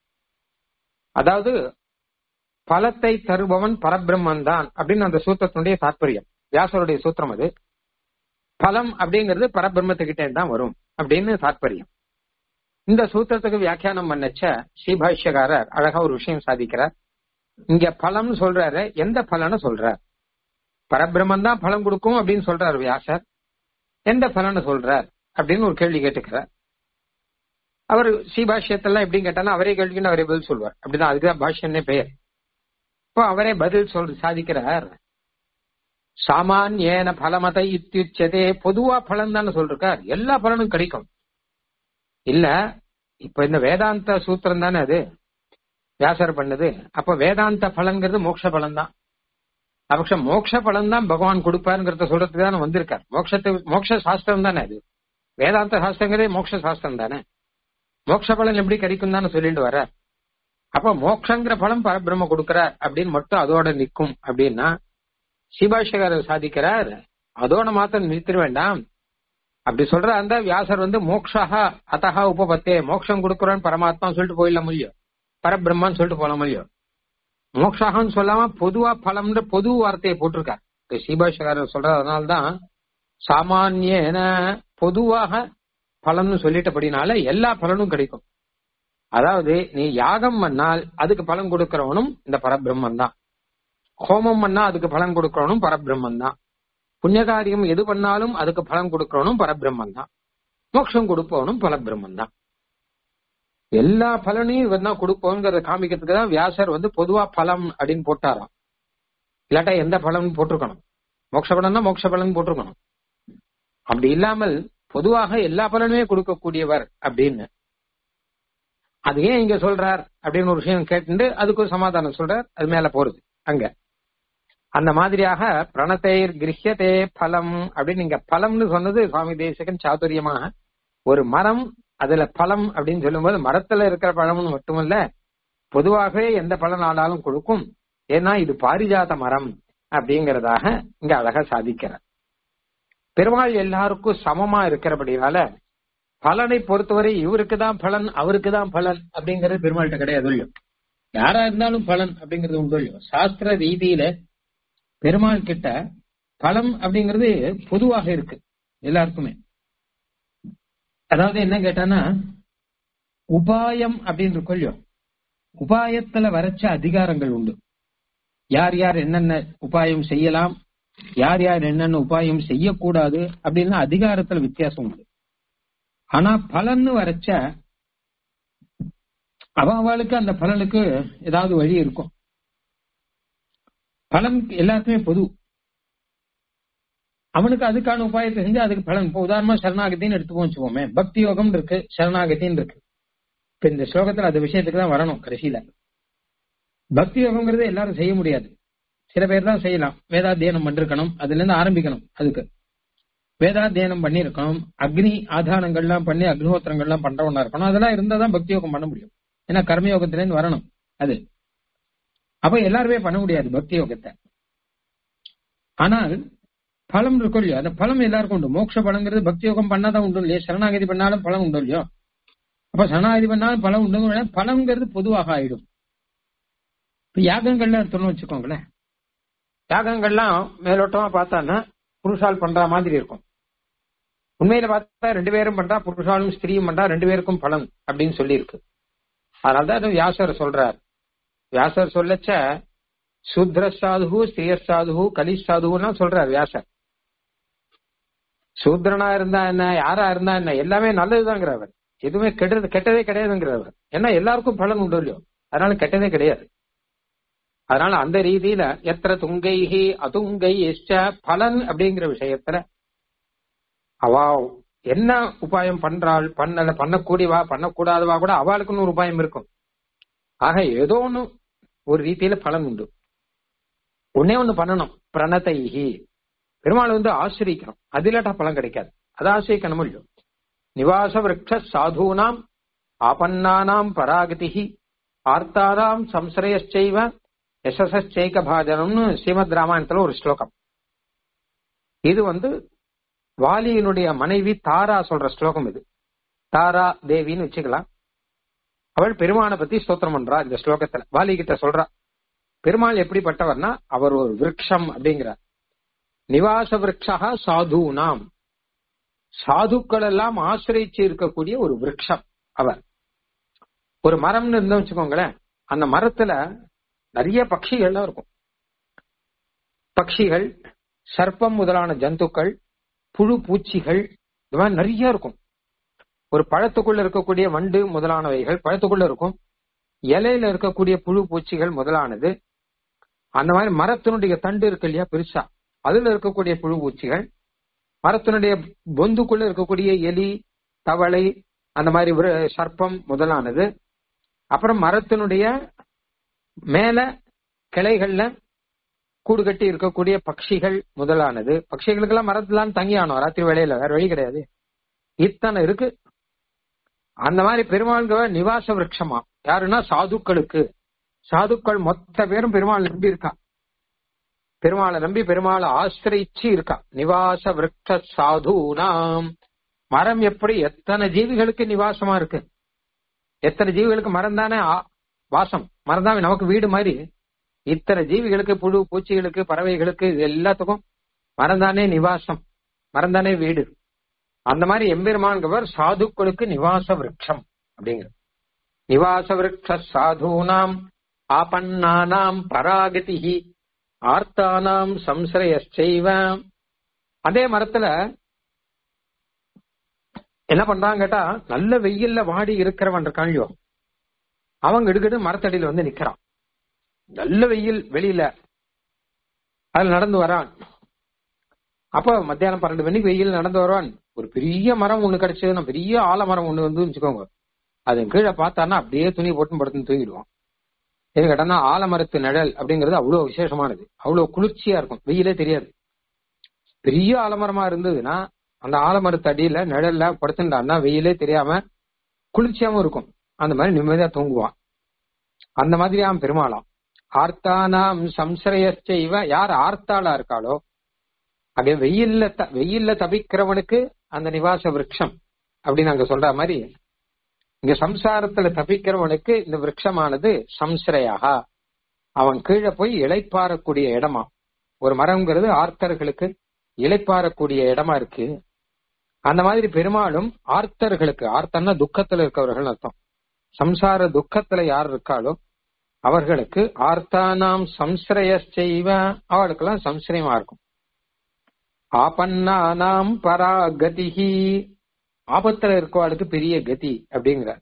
அதாவது பலத்தை தருபவன் பரபிரம்மன் தான் அப்படின்னு அந்த சூத்திரத்தினுடைய தாற்பயம் வியாசருடைய சூத்திரம் அது பலம் அப்படிங்கிறது பரபிரம்மத்துக்கிட்டே தான் வரும் அப்படின்னு தாற்பயம் இந்த சூத்திரத்துக்கு வியாக்கியானம் பண்ணச்ச ஸ்ரீபாஷ்யகாரர் அழகா ஒரு விஷயம் சாதிக்கிறார் இங்க பலம்னு சொல்றாரு எந்த பலனை சொல்றார் பரபிரம்மன் தான் பலம் கொடுக்கும் அப்படின்னு சொல்றாரு வியாசர் எந்த பலனை சொல்றார் அப்படின்னு ஒரு கேள்வி கேட்டுக்கிறார் அவர் ஸ்ரீபாஷ்யத்தெல்லாம் எப்படின்னு கேட்டாலும் அவரே கேள்விக்கு அவரே பதில் சொல்வார் அப்படிதான் அதுக்குதான் பாஷ்யன்னே பெயர் இப்போ அவரே பதில் சொல் சாதிக்கிறார் சாமானியன பலமத இத்தியுச்சதே பொதுவா பலன் தானே சொல்றார் எல்லா பலனும் கிடைக்கும் இல்ல இப்ப இந்த வேதாந்த சூத்திரம் தானே அது வியாசர் பண்ணது அப்ப வேதாந்த பலன்கிறது மோட்ச பலன் தான் அப்ப மோட்ச பலன் தான் பகவான் கொடுப்பாருங்கிறத சொல்றதுக்கு தானே வந்திருக்கார் மோட்சத்தை மோட்ச சாஸ்திரம் தானே அது வேதாந்த சாஸ்திரங்கிறதே மோட்ச சாஸ்திரம் தானே மோட்ச பலன் எப்படி கிடைக்கும் தானே சொல்லிட்டு வர அப்ப மோட்சங்கிற பலம் பரபிரம்ம கொடுக்கிறார் அப்படின்னு மட்டும் அதோட நிற்கும் அப்படின்னா சிபாஷகர் சாதிக்கிறார் அதோட மாத்திரம் நிறுத்திட வேண்டாம் அப்படி சொல்ற அந்த வியாசர் வந்து மோக்ஷா அத்தகா உபபத்தே மோட்சம் கொடுக்குறான்னு பரமாத்மா சொல்லிட்டு போயிடல முடியும் பரபிரம்மான்னு சொல்லிட்டு போல முடியும் மோக்ஷாகன்னு சொல்லாம பொதுவா பலம்ன்ற பொது வார்த்தையை போட்டிருக்கார் சீபாஷகாரர் சொல்றது அதனால்தான் சாமானியன பொதுவாக பலன்னு சொல்லிட்டபடினால எல்லா பலனும் கிடைக்கும் அதாவது நீ யாகம் பண்ணால் அதுக்கு பலன் கொடுக்கிறவனும் இந்த பரபிரம்மன் தான் ஹோமம் பண்ணா அதுக்கு பலன் கொடுக்கிறவனும் பரபிரம்மன் தான் புண்ணியகாரியம் எது பண்ணாலும் அதுக்கு பலன் கொடுக்கிறவனும் பரபிரம்மன் தான் மோட்சம் கொடுப்பவனும் பரபிரம்மன் தான் எல்லா பலனையும் இவன் தான் கொடுப்போங்கிறத காமிக்கிறதுக்கு தான் வியாசர் வந்து பொதுவா பலம் அப்படின்னு போட்டாராம் இல்லாட்டா எந்த பலன் போட்டிருக்கணும் மோட்ச பலன்னா மோட்ச பலன் போட்டிருக்கணும் அப்படி இல்லாமல் பொதுவாக எல்லா பலனுமே கொடுக்கக்கூடியவர் அப்படின்னு அது ஏன் இங்க சொல்றார் அப்படின்னு ஒரு விஷயம் கேட்டு அதுக்கு ஒரு சமாதானம் சொல்றார் அது மேல போறது அங்க அந்த மாதிரியாக பிரணத்தைர் கிரகியதே பலம் அப்படின்னு நீங்க பலம்னு சொன்னது சுவாமி தேசகன் சாதுரியமாக ஒரு மரம் அதுல பழம் அப்படின்னு சொல்லும்போது மரத்துல இருக்கிற பழம்னு மட்டுமல்ல பொதுவாகவே எந்த பலன் ஆனாலும் கொடுக்கும் ஏன்னா இது பாரிஜாத மரம் அப்படிங்கறதாக இங்க அழகா சாதிக்கிறார் பெருமாள் எல்லாருக்கும் சமமா இருக்கிறபடினால பலனை பொறுத்தவரை இவருக்கு தான் பலன் அவருக்கு தான் பலன் அப்படிங்கறது பெருமாள்கிட்ட கிடையாது இல்லையோ யாரா இருந்தாலும் பலன் அப்படிங்கிறது உண்டு இல்லையோ சாஸ்திர ரீதியில பெருமாள் கிட்ட பலம் அப்படிங்கிறது பொதுவாக இருக்கு எல்லாருக்குமே அதாவது என்ன கேட்டானா உபாயம் அப்படின்னு இருக்கும் இல்லையோ உபாயத்துல வரைச்ச அதிகாரங்கள் உண்டு யார் யார் என்னென்ன உபாயம் செய்யலாம் யார் யார் என்னென்ன உபாயம் செய்யக்கூடாது அப்படின்னா அதிகாரத்துல வித்தியாசம் உண்டு ஆனா பலன்னு வரைச்ச அவளுக்கு அந்த பலனுக்கு ஏதாவது வழி இருக்கும் பலன் எல்லாருக்குமே பொது அவனுக்கு அதுக்கான உபாயத்தை செஞ்சு அதுக்கு பலன் இப்போ உதாரணமா சரணாகத்தின்னு எடுத்துப்போம் வச்சுக்கோமே பக்தி யோகம் இருக்கு சரணாகத்தின்னு இருக்கு இப்ப இந்த ஸ்லோகத்துல அது விஷயத்துக்கு தான் வரணும் கடைசியில பக்தி யோகம்ங்கிறது எல்லாரும் செய்ய முடியாது சில பேர் தான் செய்யலாம் வேதாத்தியனம் பண்ணிருக்கணும் அதுல இருந்து ஆரம்பிக்கணும் அதுக்கு வேதாத்தியனம் பண்ணிருக்கணும் அக்னி ஆதானங்கள்லாம் பண்ணி அக்னிஹோத்திரங்கள்லாம் பண்றவனா இருக்கணும் அதெல்லாம் இருந்தா தான் பக்தி யோகம் பண்ண முடியும் ஏன்னா கர்மயோகத்துல இருந்து வரணும் அது அப்ப எல்லாருமே பண்ண முடியாது பக்தி யோகத்தை ஆனால் பலம் இருக்கும் இல்லையோ அந்த பலம் எல்லாருக்கும் உண்டு மோட்ச பலங்கிறது பக்தி யோகம் பண்ணாதான் உண்டு இல்லையா சரணாகதி பண்ணாலும் பலம் உண்டு இல்லையோ அப்ப சரணாகதி பண்ணாலும் பலம் உண்டு பலம்ங்கிறது பொதுவாக ஆயிடும் இப்ப யாகங்கள்லாம் எடுத்தோம்னு வச்சுக்கோங்களேன் யாகங்கள்லாம் மேலோட்டமா பார்த்தான்னா புருஷால் பண்ற மாதிரி இருக்கும் உண்மையில பார்த்தா ரெண்டு பேரும் பண்றா புருஷாலும் ஸ்திரீயும் பண்றா ரெண்டு பேருக்கும் பலன் அப்படின்னு சொல்லி இருக்கு அதனாலதான் வியாசர் சொல்றார் வியாசர் சொல்லச்ச சூத்ர சாது ஸ்திரிய சாது கலி சாதுன்னா சொல்றார் வியாசர் சூத்ரனா இருந்தா என்ன யாரா இருந்தா என்ன எல்லாமே நல்லதுதாங்கிறவர் எதுவுமே கெட்டது கெட்டதே கிடையாதுங்கிறவர் ஏன்னா எல்லாருக்கும் பலன் உண்டு இல்லையோ அதனால கெட்டதே கிடையாது அதனால அந்த ரீதியில எத்திர துங்கைஹி அதுங்கை எஷ்ட பலன் அப்படிங்கிற விஷயத்துல அவ என்ன உபாயம் பண்றாள் பண்ணல பண்ணக்கூடியவா பண்ணக்கூடாதவா கூட அவளுக்குன்னு ஒரு உபாயம் இருக்கும் ஆக ஏதோ ஒண்ணு ஒரு ரீதியில பலன் உண்டு ஒன்னே ஒண்ணு பண்ணணும் பிரணதைஹி பெருமாள் வந்து ஆசிரிக்கணும் அது இல்லாட்டா பலன் கிடைக்காது அதை ஆசிரிக்கணும் இல்லையோ நிவாச விரக்ஷ சாதூனாம் ஆபன்னானாம் பராகதிஹி ஆர்த்தாராம் சம்சரயச்சைவ யசசைக பாஜனம்னு ஸ்ரீமத் ராமாயணத்துல ஒரு ஸ்லோகம் இது வந்து வாலியினுடைய மனைவி தாரா சொல்ற ஸ்லோகம் இது தாரா தேவின்னு வச்சுக்கலாம் அவள் பெருமானை பத்தி ஸ்தோத்திரம் பண்றா இந்த ஸ்லோகத்துல வாலி கிட்ட சொல்றா பெருமாள் எப்படிப்பட்டவர்னா அவர் ஒரு விரக்ஷம் அப்படிங்கிறார் நிவாச விரக்ஷா சாதுனாம் சாதுக்கள் எல்லாம் ஆசிரிச்சு இருக்கக்கூடிய ஒரு விரக்ஷம் அவர் ஒரு மரம்னு இருந்தோம் வச்சுக்கோங்களேன் அந்த மரத்துல நிறைய பட்சிகள்லாம் இருக்கும் பட்சிகள் சர்ப்பம் முதலான ஜந்துக்கள் புழு பூச்சிகள் இது மாதிரி நிறைய இருக்கும் ஒரு பழத்துக்குள்ள இருக்கக்கூடிய வண்டு முதலானவைகள் பழத்துக்குள்ள இருக்கும் இலையில இருக்கக்கூடிய புழு பூச்சிகள் முதலானது அந்த மாதிரி மரத்தினுடைய தண்டு இருக்கு இல்லையா பெருசா அதுல இருக்கக்கூடிய புழு பூச்சிகள் மரத்தினுடைய பொந்துக்குள்ள இருக்கக்கூடிய எலி தவளை அந்த மாதிரி விர- சர்ப்பம் முதலானது அப்புறம் மரத்தினுடைய மேல கிளைகள்ல கூடு கட்டி இருக்கக்கூடிய பட்சிகள் முதலானது பட்சிகளுக்கெல்லாம் மரத்துலாம் தங்கி ஆனோம் ராத்திரி வேலையில வேற வழி கிடையாது இத்தனை இருக்கு அந்த மாதிரி பெருமாள்கிற நிவாச விரட்சமா யாருன்னா சாதுக்களுக்கு சாதுக்கள் மொத்த பேரும் பெருமாள் நம்பி இருக்கா பெருமாளை நம்பி பெருமாளை ஆசிரிச்சு இருக்கா நிவாச விரக்ஷ சாதுனாம் மரம் எப்படி எத்தனை ஜீவிகளுக்கு நிவாசமா இருக்கு எத்தனை ஜீவிகளுக்கு மரம் தானே ஆ- வாசம் மரம் தான் நமக்கு வீடு மாதிரி இத்தனை ஜீவிகளுக்கு புழு பூச்சிகளுக்கு பறவைகளுக்கு இது எல்லாத்துக்கும் மரம் தானே நிவாசம் மரம் தானே வீடு அந்த மாதிரி எம்பெருமான்கவர் சாதுக்களுக்கு நிவாச விரக்ஷம் அப்படிங்கிற நிவாச விரக்ஷ சாதுனாம் ஆபன்னானாம் பராகதிஹி ஆர்த்தானாம் சம்சரயச்சைவ அதே மரத்துல என்ன பண்றாங்க கேட்டா நல்ல வெயில்ல வாடி இருக்கிறவன் இருக்கான் இல்லையோ அவன் கிடுகிடு மரத்தடியில வந்து நிக்கிறான் நல்ல வெயில் வெளியில அதுல நடந்து வரான் அப்ப மத்தியானம் பன்னெண்டு மணிக்கு வெயில் நடந்து வருவான் ஒரு பெரிய மரம் ஒண்ணு கிடைச்சதுன்னா பெரிய ஆலமரம் ஒண்ணு வந்து வச்சுக்கோங்க அது கீழே பார்த்தான்னா அப்படியே துணி போட்டு படுத்துன்னு தூங்கிடுவான் எது கேட்டான்னா ஆலமரத்து நிழல் அப்படிங்கிறது அவ்வளவு விசேஷமானது அவ்வளவு குளிர்ச்சியா இருக்கும் வெயிலே தெரியாது பெரிய ஆலமரமா இருந்ததுன்னா அந்த ஆலமரத்து அடியில நிழல்ல படுத்துட்டான்னா வெயிலே தெரியாம குளிர்ச்சியாவும் இருக்கும் அந்த மாதிரி நிம்மதியா தூங்குவான் அந்த மாதிரி அவன் பெருமாளாம் ஆர்த்தானாம் சம்சரயச்சைவ யார் ஆர்த்தாளா இருக்காளோ அப்படியே வெயில்ல த- வெயில்ல தபிக்கிறவனுக்கு அந்த நிவாச விருட்சம் அப்படின்னு அங்க சொல்ற மாதிரி இங்க சம்சாரத்துல தப்பிக்கிறவனுக்கு இந்த விருட்சமானது சம்சரையாக அவன் கீழே போய் இளைப்பாறக்கூடிய இடமா ஒரு மரம்ங்கிறது ஆர்த்தர்களுக்கு இளைப்பாறக்கூடிய இடமா இருக்கு அந்த மாதிரி பெருமாளும் ஆர்த்தர்களுக்கு ஆர்த்தன்னா துக்கத்துல இருக்கவர்கள் அர்த்தம் சம்சார துக்கத்துல யார் இருக்காளோ அவர்களுக்கு ஆர்த்தானாம் சம்சரய செய்வ அவளுக்கெல்லாம் சம்சயமா இருக்கும் ஆபன்னானாம் பராகதிஹி ஆபத்துல இருக்கவாளுக்கு பெரிய கதி அப்படிங்கிறார்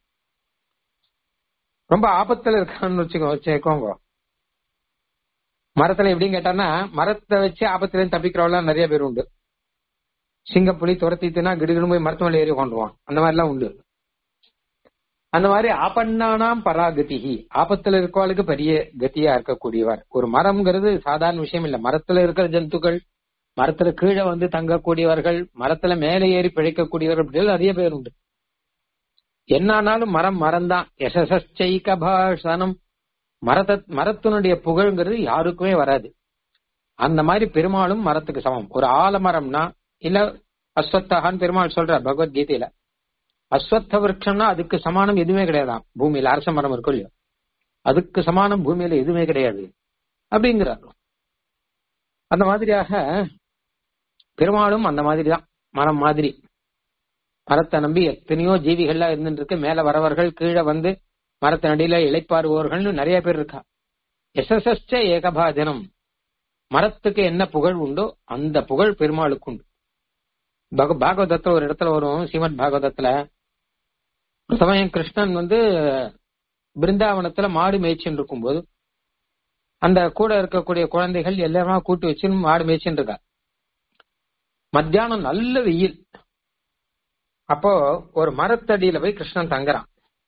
ரொம்ப ஆபத்துல இருக்கான்னு வச்சுக்கோ வச்சுக்கோங்க மரத்துல எப்படின்னு கேட்டான்னா மரத்தை வச்சு ஆபத்துல தப்பிக்கிறவெல்லாம் நிறைய பேர் உண்டு சிங்கப்புலி துரத்திட்டுனா கிடுகிடு போய் மரத்து மேல ஏறி கொண்டுவான் அந்த மாதிரி எல்லாம் உண்டு அந்த மாதிரி ஆபன்னானாம் பராகதிஹி ஆபத்துல இருக்கவாளுக்கு பெரிய கதியா இருக்கக்கூடியவர் ஒரு மரம்ங்கிறது சாதாரண விஷயம் இல்ல மரத்துல இருக்கிற ஜந்துக்கள் மரத்துல கீழே வந்து தங்கக்கூடியவர்கள் மரத்துல மேலே ஏறி பிழைக்கக்கூடியவர்கள் இப்படி நிறைய பேர் உண்டு என்னானாலும் மரம் மரம் தான் எசசைக பாஷனம் மரத்த மரத்தினுடைய புகழ்ங்கிறது யாருக்குமே வராது அந்த மாதிரி பெருமாளும் மரத்துக்கு சமம் ஒரு ஆலமரம்னா இல்ல அஸ்வத்தகான்னு பெருமாள் சொல்றார் பகவத்கீதையில அஸ்வத்த விருட்சம்னா அதுக்கு சமானம் எதுவுமே கிடையாதாம் பூமியில அரச மரம் இருக்கும் இல்லையோ அதுக்கு சமானம் பூமியில எதுவுமே கிடையாது அப்படிங்கிறார் அந்த மாதிரியாக பெருமாளும் அந்த மாதிரி தான் மரம் மாதிரி மரத்தை நம்பி எத்தனையோ ஜீவிகள்லாம் இருந்துட்டு இருக்கு மேல வரவர்கள் கீழே வந்து மரத்தின் அடியில இளைப்பாறுவோர்கள்னு நிறைய பேர் இருக்கா எஸ்எஸ்எஸ்ட ஏகபாஜனம் மரத்துக்கு என்ன புகழ் உண்டோ அந்த புகழ் பெருமாளுக்கு உண்டு பக பாகவதத்துல ஒரு இடத்துல வரும் ஸ்ரீமத் பாகவதத்துல ஒரு சமயம் கிருஷ்ணன் வந்து பிருந்தாவனத்துல மாடு மேய்ச்சின்னு இருக்கும்போது அந்த கூட இருக்கக்கூடிய குழந்தைகள் எல்லாருமா கூட்டி வச்சு மாடு மேய்ச்சின்னு இருக்கா மத்தியானம் நல்ல வெயில் அப்போ ஒரு மரத்தடியில போய் கிருஷ்ணன் தங்குறான்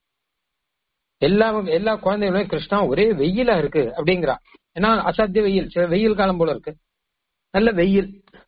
எல்லா எல்லா குழந்தைகளுமே கிருஷ்ணா ஒரே வெயிலா இருக்கு அப்படிங்கிறா ஏன்னா அசாத்திய வெயில் சில வெயில் காலம் போல இருக்கு நல்ல வெயில்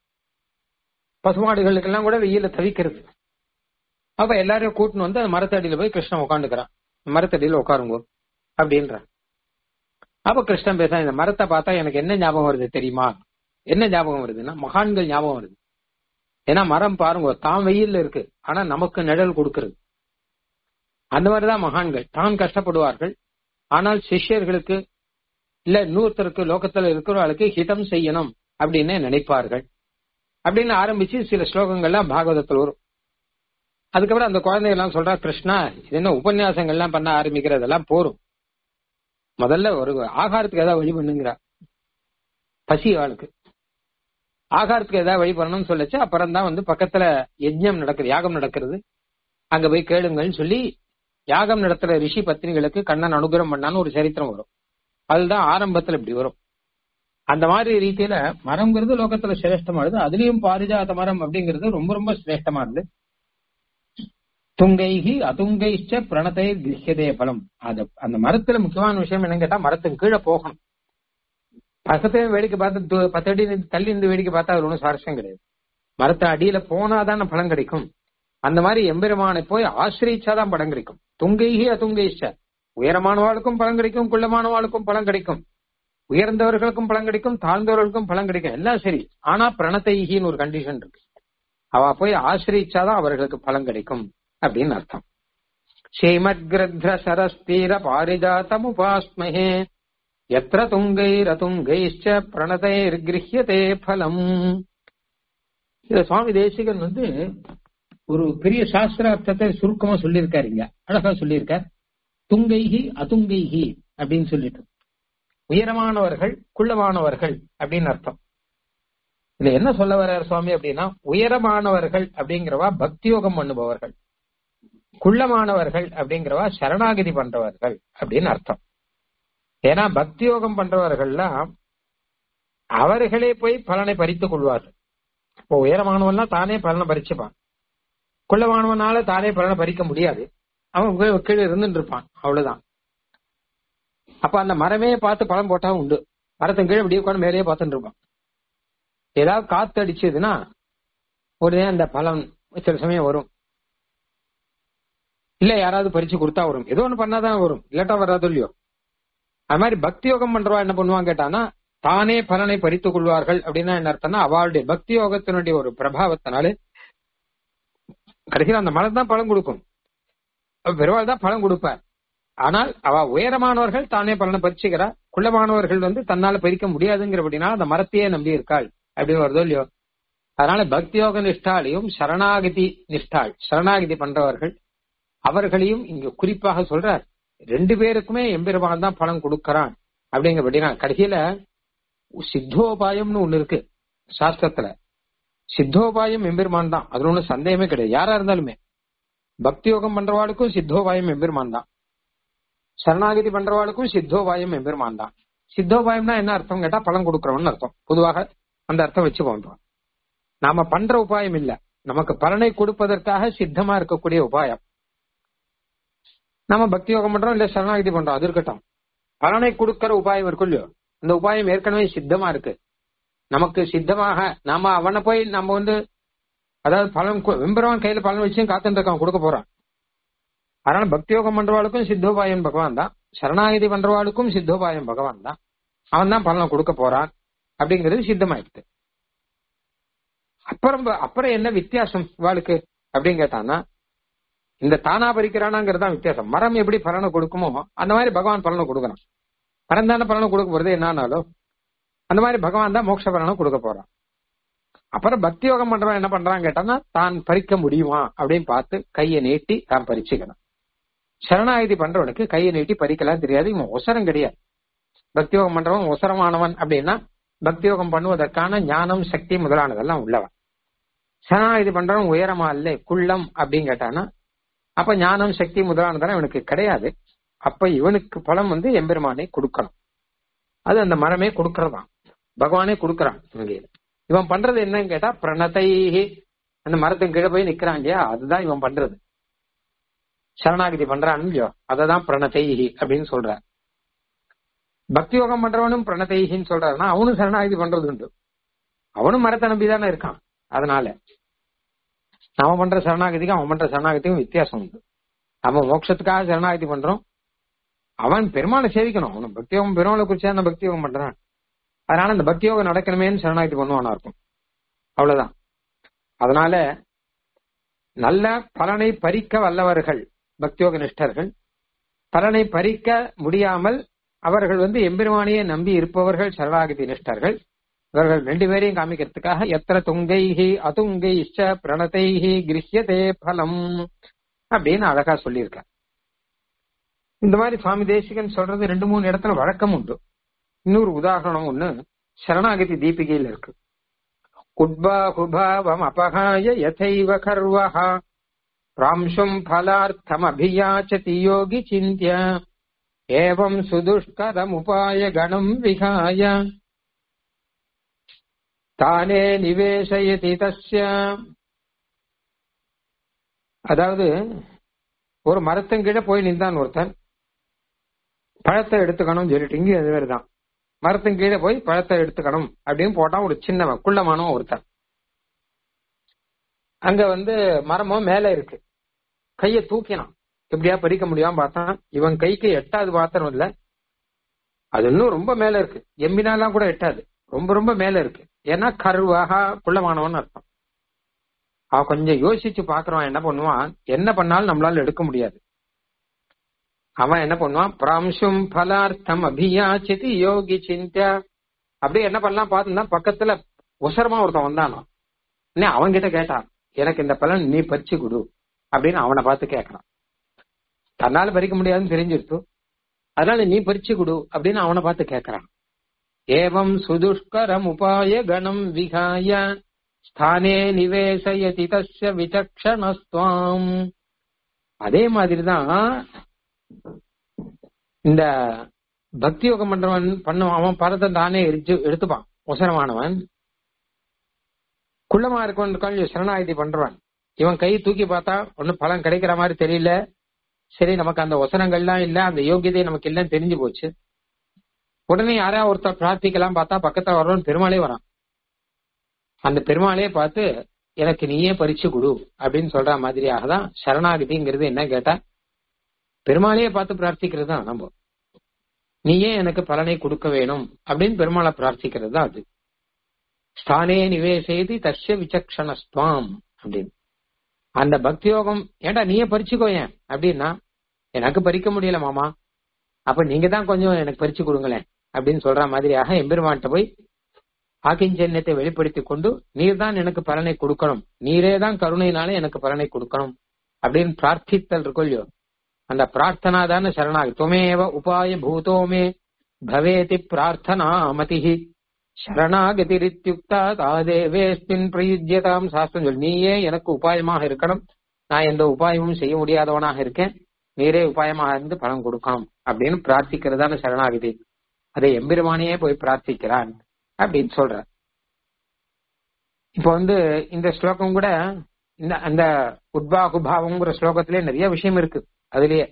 பசுமாடுகளுக்கெல்லாம் கூட வெயில தவிக்கிறது அப்ப எல்லாரையும் கூட்டின்னு வந்து அந்த மரத்தடியில போய் கிருஷ்ணன் உட்காந்துக்கிறான் மரத்தடியில உட்காருங்க அப்படின்ற அப்ப கிருஷ்ணன் பேச இந்த மரத்தை பார்த்தா எனக்கு என்ன ஞாபகம் வருது தெரியுமா என்ன ஞாபகம் வருதுன்னா மகான்கள் ஞாபகம் வருது ஏன்னா மரம் பாருங்க தான் வெயில்ல இருக்கு ஆனா நமக்கு நிழல் கொடுக்கிறது அந்த மாதிரிதான் மகான்கள் தான் கஷ்டப்படுவார்கள் ஆனால் சிஷ்யர்களுக்கு இல்ல இன்னொருத்தருக்கு லோகத்துல இருக்கிறவர்களுக்கு ஹிதம் செய்யணும் அப்படின்னு நினைப்பார்கள் அப்படின்னு ஆரம்பிச்சு சில ஸ்லோகங்கள்லாம் பாகவதத்தில் வரும் அதுக்கப்புறம் அந்த குழந்தைகள்லாம் சொல்றா கிருஷ்ணா இது என்ன உபன்யாசங்கள்லாம் பண்ண ஆரம்பிக்கிறதெல்லாம் போரும் முதல்ல ஒரு ஆகாரத்துக்கு ஏதாவது வழி பண்ணுங்கிறா பசி அவளுக்கு ஆகாரத்துக்கு ஏதாவது வழி பண்ணணும்னு சொல்லிச்சு அப்புறம் தான் வந்து பக்கத்துல யஜ்ஞம் நடக்குது யாகம் நடக்கிறது அங்க போய் கேளுங்கன்னு சொல்லி யாகம் நடத்துற ரிஷி பத்னிகளுக்கு கண்ணன் அனுகிரகம் பண்ணான்னு ஒரு சரித்திரம் வரும் அதுதான் ஆரம்பத்துல இப்படி வரும் அந்த மாதிரி ரீதியில மரம்ங்கிறது லோகத்துல சிரேஷ்டமானது அதுலயும் பாரிஜாத மரம் அப்படிங்கிறது ரொம்ப ரொம்ப சிரேஷ்டமானது துங்கைகி அதுங்கைச்ச பிரணத்தை கிரகியதே பலம் அது அந்த மரத்துல முக்கியமான விஷயம் என்னன்னு கேட்டா மரத்துக்கு கீழே போகணும் பக்கத்தையும் வேடிக்கை பார்த்து பத்து அடி தள்ளி இருந்து வேடிக்கை பார்த்தா அது ஒன்றும் சுவாரஸ்யம் கிடையாது மரத்தை அடியில போனாதான பலன் கிடைக்கும் அந்த மாதிரி எம்பெருமானை போய் ஆசிரிச்சாதான் பலன் கிடைக்கும் துங்கைகி அதுங்கைச்ச உயரமானவாளுக்கும் பலன் கிடைக்கும் குள்ளமானவாளுக்கும் பலன் கிடைக்கும் உயர்ந்தவர்களுக்கும் பலன் கிடைக்கும் தாழ்ந்தவர்களுக்கும் பலன் கிடைக்கும் எல்லாம் சரி ஆனா பிரணத்தைகின்னு ஒரு கண்டிஷன் இருக்கு அவ போய் ஆசிரிச்சாதான் அவர்களுக்கு பலன் கிடைக்கும் அப்படின்னு அர்த்தம் ஸ்ரீமத் கிரத்ர சரஸ்தீர பாரிஜாத்தம் உபாஸ்மஹே எத்திர துங்கைரதுங்கைச்ச பிரணதைர் கிரகியதே பலம் இத சுவாமி தேசிகன் வந்து ஒரு பெரிய சாஸ்திர அர்த்தத்தை சுருக்கமா சொல்லியிருக்காரு இங்க அழகா சொல்லியிருக்கார் துங்கைகி அதுங்கைகி அப்படின்னு சொல்லிட்டு உயரமானவர்கள் குள்ளமானவர்கள் அப்படின்னு அர்த்தம் இதுல என்ன சொல்ல வர்றார் சுவாமி அப்படின்னா உயரமானவர்கள் அப்படிங்கிறவா பக்தியோகம் பண்ணுபவர்கள் குள்ளமானவர்கள் அப்படிங்கிறவா சரணாகதி பண்றவர்கள் அப்படின்னு அர்த்தம் ஏன்னா பக்தியோகம் பண்றவர்கள்லாம் அவர்களே போய் பலனை பறித்துக் கொள்வார்கள் இப்போ உயரமானவன்லாம் தானே பலனை பறிச்சுப்பான் குள்ளமானவனால தானே பலனை பறிக்க முடியாது அவன் கீழே இருந்துட்டு இருப்பான் அவ்வளவுதான் அப்ப அந்த மரமே பார்த்து பழம் போட்டா உண்டு மரத்தின் கீழே இப்படியே உட்காந்து மேலேயே பார்த்துட்டு இருப்பான் ஏதாவது காத்து அடிச்சதுன்னா உடனே அந்த பழம் சில சமயம் வரும் இல்ல யாராவது பறிச்சு கொடுத்தா வரும் ஏதோ ஒண்ணு பண்ணாதான் வரும் இல்லாட்டா வராது இல்லையோ அது மாதிரி பக்தி யோகம் பண்றவா என்ன பண்ணுவாங்க கேட்டானா தானே பலனை பறித்துக் கொள்வார்கள் அப்படின்னா என்ன அர்த்தம்னா அவளுடைய பக்தி யோகத்தினுடைய ஒரு பிரபாவத்தினாலே கடைசியில் அந்த மரம் தான் பழம் கொடுக்கும் பெருவாள் தான் பழம் கொடுப்பார் ஆனால் அவ உயரமானவர்கள் தானே பலனை பறிச்சுக்கிறா குள்ளமானவர்கள் வந்து தன்னால பறிக்க முடியாதுங்கிறபடினா அந்த மரத்தையே நம்பி இருக்காள் அப்படின்னு வருதோ இல்லையோ அதனால பக்தியோக நிஷ்டாலையும் சரணாகதி நிஷ்டாள் சரணாகதி பண்றவர்கள் அவர்களையும் இங்க குறிப்பாக சொல்றார் ரெண்டு பேருக்குமே எம்பெருமான் தான் பணம் கொடுக்கறான் அப்படிங்கிறபடினா கடைசியில சித்தோபாயம்னு ஒண்ணு இருக்கு சாஸ்திரத்துல சித்தோபாயம் எம்பெருமான் தான் அதுல ஒன்றும் சந்தேகமே கிடையாது யாரா இருந்தாலுமே பக்தி யோகம் பண்றவாளுக்கும் சித்தோபாயம் எம்பெருமான் தான் சரணாகதி பண்றவாளுக்கும் சித்தோபாயம் எம்பெருமான் தான் சித்தோபாயம்னா என்ன அர்த்தம் கேட்டா பலன் கொடுக்கறவன் அர்த்தம் பொதுவாக அந்த அர்த்தம் வச்சு பண்றோம் நாம பண்ற உபாயம் இல்ல நமக்கு பலனை கொடுப்பதற்காக சித்தமா இருக்கக்கூடிய உபாயம் நம்ம பக்தி யோகம் பண்றோம் இல்ல சரணாகதி பண்றோம் அது இருக்கட்டும் பலனை கொடுக்கற உபாயம் இருக்கும் இல்லையோ அந்த உபாயம் ஏற்கனவே சித்தமா இருக்கு நமக்கு சித்தமாக நாம அவனை போய் நம்ம வந்து அதாவது பலன் வெம்பரவன் கையில பலன் வச்சு காத்துட்டு இருக்கான் கொடுக்க போறான் அதனால பக்தி யோகம் பண்றவாளுக்கும் சித்தோபாயம் பகவான் தான் சரணாகதி பண்றவாளுக்கும் சித்தோபாயம் பகவான் தான் அவன் தான் பலனை கொடுக்க போறான் அப்படிங்கிறது சித்தமாயிடுது அப்புறம் அப்புறம் என்ன வித்தியாசம் இவாளுக்கு அப்படின்னு கேட்டான்னா இந்த தானா பறிக்கிறானாங்கிறது தான் வித்தியாசம் மரம் எப்படி பலனை கொடுக்குமோ அந்த மாதிரி பகவான் பலனை கொடுக்கறான் மரம் தானே பலனை கொடுக்க போறது என்னானாலும் அந்த மாதிரி பகவான் தான் மோட்ச பலனை கொடுக்க போறான் அப்புறம் பக்தி யோகம் பண்றவன் என்ன பண்றான் கேட்டான்னா தான் பறிக்க முடியுமா அப்படின்னு பார்த்து கையை நீட்டி தான் பறிச்சுக்கணும் சரணாகதி பண்றவனுக்கு கையை நீட்டி பறிக்கலாம் தெரியாது இவன் ஒசரம் கிடையாது பக்தி யோகம் பண்றவன் ஒசரமானவன் அப்படின்னா பக்தி யோகம் பண்ணுவதற்கான ஞானம் சக்தி முதலானதெல்லாம் உள்ளவன் சரணாகதி பண்றவன் உயரமா இல்லை குள்ளம் அப்படின்னு கேட்டானா அப்ப ஞானம் சக்தி முதலானதெல்லாம் இவனுக்கு கிடையாது அப்ப இவனுக்கு பலம் வந்து எம்பெருமானை கொடுக்கணும் அது அந்த மரமே கொடுக்கறதான் பகவானே கொடுக்கறான் இங்கே இவன் பண்றது என்னன்னு கேட்டா பிரணதைஹி அந்த மரத்தின் கீழே போய் நிக்கிறான் இல்லையா அதுதான் இவன் பண்றது சரணாகதி பண்றான் இல்லையோ அததான் பிரணதைஹி அப்படின்னு சொல்ற பக்தி யோகம் பண்றவனும் பிரணதைஹின்னு சொல்றாருன்னா அவனும் சரணாகதி பண்றது உண்டு அவனும் மரத்தை நம்பி தானே இருக்கான் அதனால நாம பண்ற சரணாகதிக்கும் அவன் பண்ற சரணாகதிக்கும் வித்தியாசம் உண்டு நம்ம மோட்சத்துக்காக சரணாகதி பண்றோம் அவன் பெருமாளை சேவிக்கணும் அவன் பக்தி யோகம் பெருமாளை குறிச்சு அந்த பக்தி யோகம் பண்றான் அதனால அந்த பக்தி யோகம் நடக்கணுமேன்னு சரணாகதி பண்ணுவானா இருக்கும் அவ்வளவுதான் அதனால நல்ல பலனை பறிக்க வல்லவர்கள் பக்தியோக நிஷ்டர்கள் பலனை பறிக்க முடியாமல் அவர்கள் வந்து எம்பெருமானையே நம்பி இருப்பவர்கள் சரணாகதி நிஷ்டர்கள் இவர்கள் ரெண்டு பேரையும் காமிக்கிறதுக்காக எத்தனை துங்கைஹி அதுங்கைஷ்ச பிரணதைஹி கிரஹியதே பலம் அப்படின்னு அழகா சொல்லியிருக்கார் இந்த மாதிரி சுவாமி தேசிகன் சொல்றது ரெண்டு மூணு இடத்துல வழக்கம் உண்டு இன்னொரு உதாரணம் ஒண்ணு சரணாகதி தீபிகையில் இருக்கு உட்பாகுபாவம் அபகாய யதைவ கர்வஹ பிராம்சும் பலார்த்தம் அபியாச்சதி யோகி சிந்திய ஏவம் சுதுஷ்கரமுபாய கணம் விகாய தானே நிவேசயதி தஸ்ய அதாவது ஒரு மரத்தின் கீழே போய் நின்றான் ஒருத்தன் பழத்தை எடுத்துக்கணும் சொல்லிட்டு இங்கே அது வேறு தான் மரத்தின் கீழே போய் பழத்தை எடுத்துக்கணும் அப்படின்னு போட்டான் ஒரு சின்னவன் குள்ளமானவன் ஒருத்தன் அங்க வந்து மரமும் மேல இருக்கு கைய தூக்கினான் எப்படியா பறிக்க முடியாம பார்த்தான் இவன் கைக்கு எட்டாவது பாத்திரம் இல்ல அது இன்னும் ரொம்ப மேல இருக்கு எம்பினாலாம் கூட எட்டாது ரொம்ப ரொம்ப மேல இருக்கு ஏன்னா கருவாக குள்ளமானவன் அர்த்தம் அவன் கொஞ்சம் யோசிச்சு பாக்குறவன் என்ன பண்ணுவான் என்ன பண்ணாலும் நம்மளால எடுக்க முடியாது அவன் என்ன பண்ணுவான் பிராம்சும் பலார்த்தம் அபியாச்சிதி யோகி சிந்தியா அப்படியே என்ன பண்ணலாம் பார்த்துனா பக்கத்துல உசரமா ஒருத்தன் வந்தானோ உடனே அவன் கிட்ட கேட்டான் எனக்கு இந்த பலன் நீ பறிச்சு கொடு அப்படின்னு அவனை பார்த்து கேட்கறான் தன்னால பறிக்க முடியாதுன்னு தெரிஞ்சிருத்து அதனால நீ பறிச்சு கொடு அப்படின்னு அவனை பார்த்து கேட்கறான் ஏவம் சுதுஷ்கரம் உபாய கணம் விகாய ஸ்தானே நிவேசயதி தஸ்ய விசக்ஷணஸ்துவாம் அதே மாதிரிதான் இந்த பக்தி யோகம் பண்றவன் பண்ணுவான் அவன் பரத்தை தானே எரிச்சு எடுத்துப்பான் உசரமானவன் குள்ளமா இருக்கவன் சரணாகதி பண்றவன் இவன் கை தூக்கி பார்த்தா ஒன்னும் பலன் கிடைக்கிற மாதிரி தெரியல சரி நமக்கு அந்த ஒசனங்கள்லாம் இல்ல அந்த யோகியதை நமக்கு இல்லைன்னு தெரிஞ்சு போச்சு உடனே யாரா ஒருத்தர் பிரார்த்திக்கலாம் பார்த்தா பக்கத்துல வரவன் பெருமாளே வரான் அந்த பெருமாளே பார்த்து எனக்கு நீயே பறிச்சு கொடு அப்படின்னு சொல்ற மாதிரியாக தான் சரணாகதிங்கிறது என்ன கேட்டா பெருமாளையே பார்த்து பிரார்த்திக்கிறது தான் நம்ம நீயே எனக்கு பலனை கொடுக்க வேணும் அப்படின்னு பெருமாளை பிரார்த்திக்கிறது தான் அது ஸ்தானே நிவேசேதி தஸ்ய விசக்ஷணஸ்துவாம் அப்படின்னு அந்த பக்தி யோகம் ஏண்டா நீயே பறிச்சுக்கோ ஏன் அப்படின்னா எனக்கு பறிக்க முடியல மாமா அப்ப நீங்க தான் கொஞ்சம் எனக்கு பறிச்சு கொடுங்களேன் அப்படின்னு சொல்ற மாதிரியாக எம்பெருமான்ட்ட போய் ஆக்கிஞ்சன்யத்தை வெளிப்படுத்தி கொண்டு நீர் தான் எனக்கு பலனை கொடுக்கணும் நீரே தான் கருணையினால எனக்கு பலனை கொடுக்கணும் அப்படின்னு பிரார்த்தித்தல் இருக்கொல்லையோ அந்த பிரார்த்தனா தானே சரணாகி துமேவ உபாய பூதோமே பவேதி பிரார்த்தனா மதிஹி சரணாகதிரித்யுக்தா தாதேவேஸ்மின் பிரயுஜ்யதாம் சாஸ்திரம் சொல்லி நீயே எனக்கு உபாயமாக இருக்கணும் நான் எந்த உபாயமும் செய்ய முடியாதவனாக இருக்கேன் நீரே உபாயமாக இருந்து பலன் கொடுக்கணும் அப்படின்னு பிரார்த்திக்கிறதான சரணாகதி அதை எம்பெருமானையே போய் பிரார்த்திக்கிறான் அப்படின்னு சொல்ற இப்போ வந்து இந்த ஸ்லோகம் கூட இந்த அந்த உத்பாகுபாவங்கிற ஸ்லோகத்திலே நிறைய விஷயம் இருக்கு அதுலயே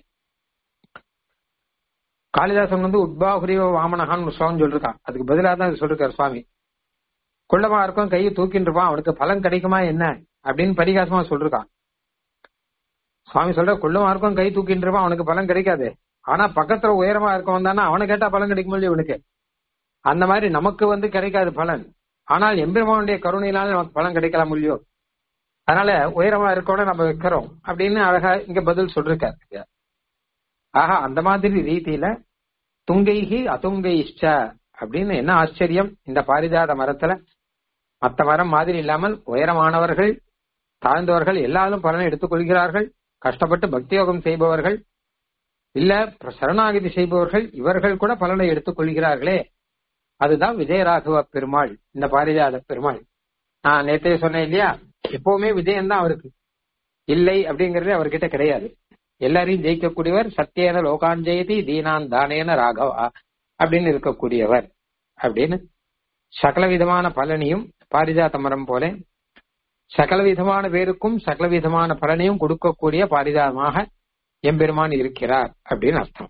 காளிதாசன் வந்து உத்பாகுரியோ வாமனகான்னு ஒரு ஸ்லோகம் சொல்லிருக்கான் அதுக்கு பதிலாக தான் சொல்லிருக்காரு சுவாமி குள்ளமா இருக்கும் கையை தூக்கிட்டு இருப்பான் அவனுக்கு பலன் கிடைக்குமா என்ன அப்படின்னு பரிகாசமா சொல்லிருக்கான் சுவாமி சொல்ற குள்ளமா இருக்கும் கை தூக்கிட்டு இருப்பான் அவனுக்கு பலன் கிடைக்காது ஆனா பக்கத்துல உயரமா இருக்கவன் தானே அவனை கேட்டா பலன் கிடைக்கும் இல்லையா இவனுக்கு அந்த மாதிரி நமக்கு வந்து கிடைக்காது பலன் ஆனால் எம்பெருமானுடைய கருணையினால நமக்கு பலன் கிடைக்கலாம் இல்லையோ அதனால உயரமா இருக்கவன நம்ம வைக்கிறோம் அப்படின்னு அழகா இங்க பதில் சொல்லிருக்காரு ஆஹா அந்த மாதிரி ரீதியில துங்கைகி அதுங்கைஷ்ட அப்படின்னு என்ன ஆச்சரியம் இந்த பாரிஜாத மரத்துல மத்த மரம் மாதிரி இல்லாமல் உயரமானவர்கள் தாழ்ந்தவர்கள் எல்லாரும் பலனை எடுத்துக்கொள்கிறார்கள் கஷ்டப்பட்டு பக்தியோகம் செய்பவர்கள் இல்ல சரணாகதி செய்பவர்கள் இவர்கள் கூட பலனை எடுத்துக் கொள்கிறார்களே அதுதான் விஜயராகவ பெருமாள் இந்த பாரிஜாத பெருமாள் நான் நேற்றே சொன்னேன் இல்லையா எப்பவுமே விஜயம் தான் அவருக்கு இல்லை அப்படிங்கறது அவர்கிட்ட கிடையாது எல்லாரையும் ஜெயிக்கக்கூடியவர் சத்தியேன லோகாஞ்சயதி தீனான் தானேன ராகவா அப்படின்னு இருக்கக்கூடியவர் அப்படின்னு சகல விதமான பலனையும் பாரிஜாத மரம் போல சகல விதமான பேருக்கும் சகல விதமான பலனையும் கொடுக்கக்கூடிய பாரிதாதமாக எம்பெருமான் இருக்கிறார் அப்படின்னு அர்த்தம்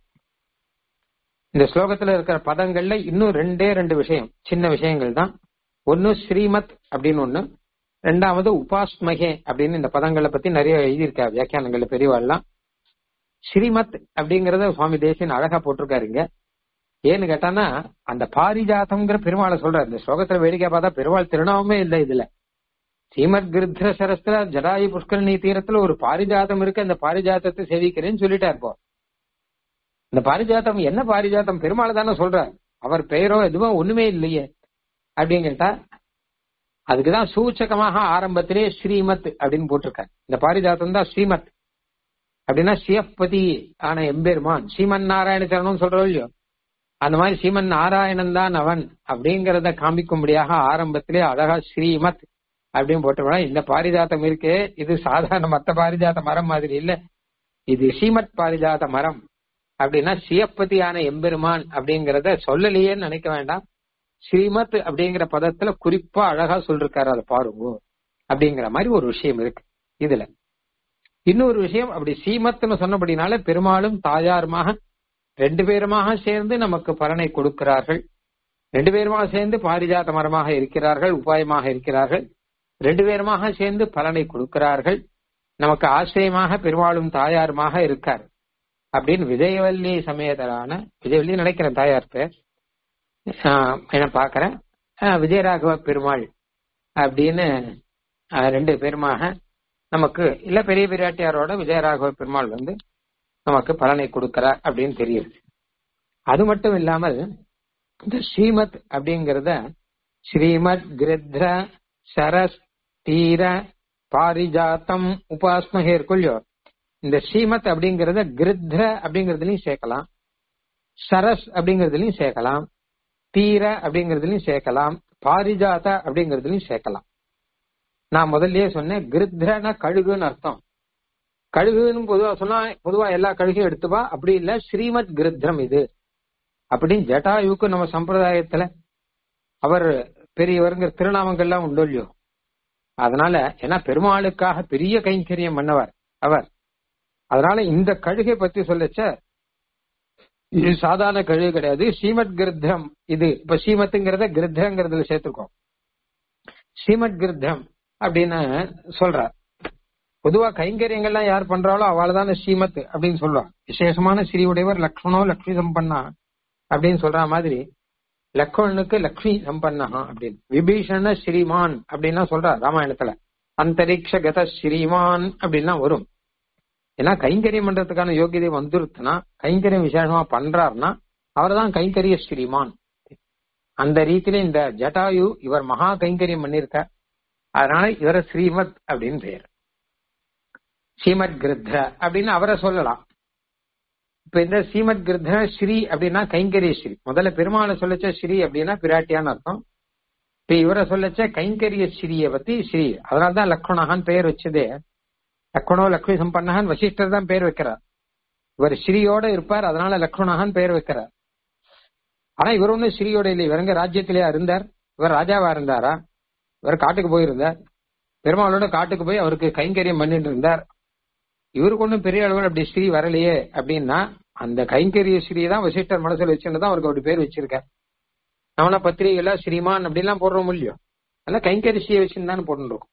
இந்த ஸ்லோகத்துல இருக்கிற பதங்கள்ல இன்னும் ரெண்டே ரெண்டு விஷயம் சின்ன விஷயங்கள் தான் ஒன்னு ஸ்ரீமத் அப்படின்னு ஒண்ணு ரெண்டாவது உபாஸ்மகே அப்படின்னு இந்த பதங்களை பத்தி நிறைய எழுதியிருக்கா வியாக்கியானங்கள்ல பெரியவாள்லாம் ஸ்ரீமத் அப்படிங்கறத சுவாமி தேசியன் அழகா போட்டிருக்காருங்க ஏன்னு கேட்டானா அந்த பாரிஜாதம்ங்கிற பெருமாளை சொல்றாரு இந்த ஸ்லோகத்துல வேடிக்கை பார்த்தா பெருமாள் திருநாமமே இல்லை இதுல ஸ்ரீமத் கிருத்ர சரஸ்திர ஜடாயு புஷ்கரணி தீரத்துல ஒரு பாரிஜாதம் இருக்கு அந்த பாரிஜாதத்தை சேவிக்கிறேன்னு சொல்லிட்டார் இப்போ இந்த பாரிஜாதம் என்ன பாரிஜாதம் பெருமாள் தானே சொல்றார் அவர் பெயரோ எதுவும் ஒண்ணுமே இல்லையே அப்படின்னு கேட்டா அதுக்குதான் சூச்சகமாக ஆரம்பத்திலே ஸ்ரீமத் அப்படின்னு போட்டிருக்காரு இந்த பாரிஜாதம் தான் ஸ்ரீமத் அப்படின்னா சிவப்பதி ஆன எம்பெருமான் ஸ்ரீமன் நாராயண சரணம் சொல்றோம் இல்லையோ அந்த மாதிரி ஸ்ரீமன் நாராயணன் தான் அவன் அப்படிங்கறத காமிக்கும்படியாக ஆரம்பத்திலே அழகா ஸ்ரீமத் அப்படின்னு போட்டோம்னா இந்த பாரிஜாத்தம் இருக்கு இது சாதாரண மத்த பாரிஜாத மரம் மாதிரி இல்ல இது ஸ்ரீமத் பாரிஜாத மரம் அப்படின்னா சிவப்பதியான எம்பெருமான் அப்படிங்கறத சொல்லலையேன்னு நினைக்க வேண்டாம் ஸ்ரீமத் அப்படிங்கிற பதத்துல குறிப்பா அழகா சொல்லிருக்காரு அதை பாருங்க அப்படிங்கிற மாதிரி ஒரு விஷயம் இருக்கு இதுல இன்னொரு விஷயம் அப்படி சீமத்னு சொன்னபடினால பெருமாளும் தாயாருமாக ரெண்டு பேருமாக சேர்ந்து நமக்கு பலனை கொடுக்கிறார்கள் ரெண்டு பேருமாக சேர்ந்து பாரிஜாத மரமாக இருக்கிறார்கள் உபாயமாக இருக்கிறார்கள் ரெண்டு பேருமாக சேர்ந்து பலனை கொடுக்கிறார்கள் நமக்கு ஆசிரியமாக பெருமாளும் தாயாருமாக இருக்கார் அப்படின்னு விஜயவல்லி சமேதரான விஜயவல்லி நினைக்கிறேன் தாயார் பேர் என்ன பாக்குறேன் விஜயராகவ பெருமாள் அப்படின்னு ரெண்டு பேருமாக நமக்கு இல்ல பெரிய பிராட்டியாரோட விஜயராகவ பெருமாள் வந்து நமக்கு பலனை கொடுக்கிறார் அப்படின்னு தெரியுது அது மட்டும் இல்லாமல் இந்த ஸ்ரீமத் அப்படிங்கறத ஸ்ரீமத் கிருத்ர சரஸ் தீர பாரிஜாத்தம் உபாஸ்மகே இருக்குல்லையோ இந்த ஸ்ரீமத் அப்படிங்கறத கிருத்ர அப்படிங்கறதுலயும் சேர்க்கலாம் சரஸ் அப்படிங்கறதுலயும் சேர்க்கலாம் தீர அப்படிங்கறதுலயும் சேர்க்கலாம் பாரிஜாத அப்படிங்கறதுலயும் சேர்க்கலாம் நான் முதல்லயே சொன்னேன் கிருத்ரன கழுகுன்னு அர்த்தம் கழுகுன்னு பொதுவா சொன்னா பொதுவா எல்லா கழுகையும் எடுத்துப்பா அப்படி இல்ல ஸ்ரீமத் கிருத்ரம் இது அப்படின்னு ஜட்டாயுக்கு நம்ம சம்பிரதாயத்துல அவர் பெரியவருங்கிற திருநாமங்கள்லாம் உண்டு இல்லையோ அதனால ஏன்னா பெருமாளுக்காக பெரிய கைங்கரியம் பண்ணவர் அவர் அதனால இந்த கழுகை பத்தி சொல்லச்ச இது சாதாரண கழுகு கிடையாது ஸ்ரீமத் கிருத்தம் இது இப்ப ஸ்ரீமத்துங்கிறத கிருத்தங்கிறதுல சேர்த்துக்கோம் ஸ்ரீமத் கிருத்தம் அப்படின்னு சொல்றார் பொதுவா கைங்கரியங்கள்லாம் யார் பண்றாளோ அவள் தானே ஸ்ரீமத் அப்படின்னு சொல்லுவா விசேஷமான ஸ்ரீ உடையவர் லக்ஷ்மணோ லக்ஷ்மி சம்பன்னா அப்படின்னு சொல்ற மாதிரி லக்ஷ்மணனுக்கு லக்ஷ்மி சம்பன்னா அப்படின்னு விபீஷண ஸ்ரீமான் அப்படின்னா சொல்றா ராமாயணத்துல அந்தரிக்ஷ கத ஸ்ரீமான் அப்படின்லாம் வரும் ஏன்னா கைங்கரியம் பண்றதுக்கான யோகியதை வந்துருத்துனா கைங்கரியம் விசேஷமா பண்றாருன்னா அவர் தான் கைங்கரிய ஸ்ரீமான் அந்த ரீதியில இந்த ஜட்டாயு இவர் மகா கைங்கரியம் பண்ணிருக்க அதனால இவர ஸ்ரீமத் அப்படின்னு பெயர் ஸ்ரீமத் கிருத்ர அப்படின்னு அவரை சொல்லலாம் இப்ப இந்த ஸ்ரீமத் கிருத்ர ஸ்ரீ அப்படின்னா கைங்கரிய ஸ்ரீ முதல்ல பெருமாளை சொல்லச்ச ஸ்ரீ அப்படின்னா பிராட்டியான்னு அர்த்தம் இப்ப இவரை சொல்லச்ச கைங்கரிய ஸ்ரீய பத்தி ஸ்ரீ அதனால்தான் லக்ஷ்மணகான் பெயர் வச்சதே லக்ஷ்மணோ லக்ஷ்மி சம்பன்னகான் வசிஷ்டர் தான் பேர் வைக்கிறார் இவர் ஸ்ரீயோட இருப்பார் அதனால லக்ஷ்மணகான் பெயர் வைக்கிறார் ஆனா இவர் ஒன்னும் ஸ்ரீயோட இல்லை இவருங்க ராஜ்யத்திலேயா இருந்தார் இவர் ராஜாவா இருந்தாரா இவர் காட்டுக்கு போயிருந்தார் பெருமாளோட காட்டுக்கு போய் அவருக்கு கைங்கரியம் பண்ணிட்டு இருந்தார் இவருக்கு ஒன்றும் பெரிய அளவில் அப்படி ஸ்ரீ வரலையே அப்படின்னா அந்த கைங்கரிய ஸ்ரீ தான் வசிஷ்டர் மனசுல வச்சுன்னு தான் அவருக்கு அப்படி பேர் வச்சிருக்கார் நம்மள பத்திரிகைல ஸ்ரீமான் அப்படிலாம் போடுறோம் இல்லையோ அதெல்லாம் கைங்கரிய ஸ்ரீ வச்சுன்னு தானே போட்டுருக்கோம்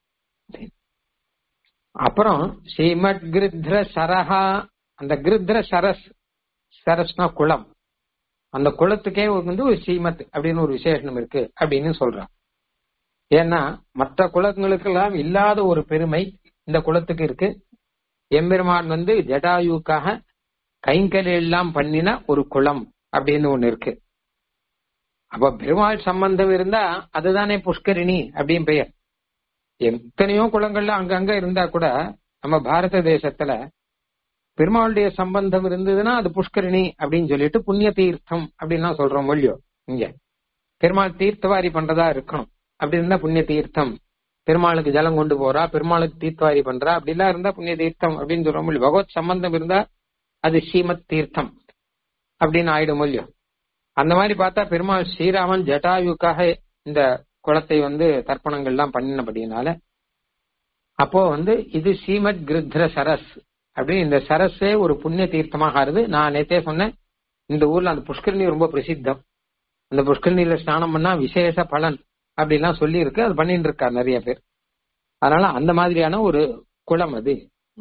அப்புறம் ஸ்ரீமத் கிருத்ர சரஹா அந்த கிருத்ர சரஸ் சரஸ்னா குளம் அந்த குளத்துக்கே வந்து ஒரு ஸ்ரீமத் அப்படின்னு ஒரு விசேஷனம் இருக்கு அப்படின்னு சொல்றான் ஏன்னா மற்ற குளங்களுக்கெல்லாம் இல்லாத ஒரு பெருமை இந்த குளத்துக்கு இருக்கு எம்பெருமான் வந்து ஜடாயுக்காக கைங்கரி எல்லாம் பண்ணின ஒரு குளம் அப்படின்னு ஒண்ணு இருக்கு அப்ப பெருமாள் சம்பந்தம் இருந்தா அதுதானே புஷ்கரிணி அப்படின்னு பெயர் எத்தனையோ குளங்கள்ல அங்கங்க இருந்தா கூட நம்ம பாரத தேசத்துல பெருமாளுடைய சம்பந்தம் இருந்ததுன்னா அது புஷ்கரிணி அப்படின்னு சொல்லிட்டு புண்ணிய தீர்த்தம் அப்படின்லாம் சொல்றோம் மொழியோ இங்க பெருமாள் தீர்த்தவாரி பண்றதா இருக்கணும் அப்படி இருந்தா புண்ணிய தீர்த்தம் பெருமாளுக்கு ஜலம் கொண்டு போறா பெருமாளுக்கு தீர்த்தவாரி பண்றா அப்படிலாம் இருந்தா புண்ணிய தீர்த்தம் அப்படின்னு சொல்றோம் இல்லையோ பகவத் சம்பந்தம் இருந்தா அது ஸ்ரீமத் தீர்த்தம் அப்படின்னு ஆயிடும் இல்லையோ அந்த மாதிரி பார்த்தா பெருமாள் ஸ்ரீராமன் ஜட்டாயுக்காக இந்த குளத்தை வந்து தர்ப்பணங்கள்லாம் பண்ணினபடினால அப்போ வந்து இது ஸ்ரீமத் கிருத்ர சரஸ் அப்படின்னு இந்த சரஸே ஒரு புண்ணிய தீர்த்தமாக ஆறுது நான் நேத்தே சொன்னேன் இந்த ஊர்ல அந்த புஷ்கரணி ரொம்ப பிரசித்தம் அந்த புஷ்கரணியில ஸ்நானம் பண்ணா விசேஷ பலன் அப்படிலாம் சொல்லி இருக்கு அது பண்ணிட்டு இருக்கா நிறைய பேர் அதனால அந்த மாதிரியான ஒரு குளம் அது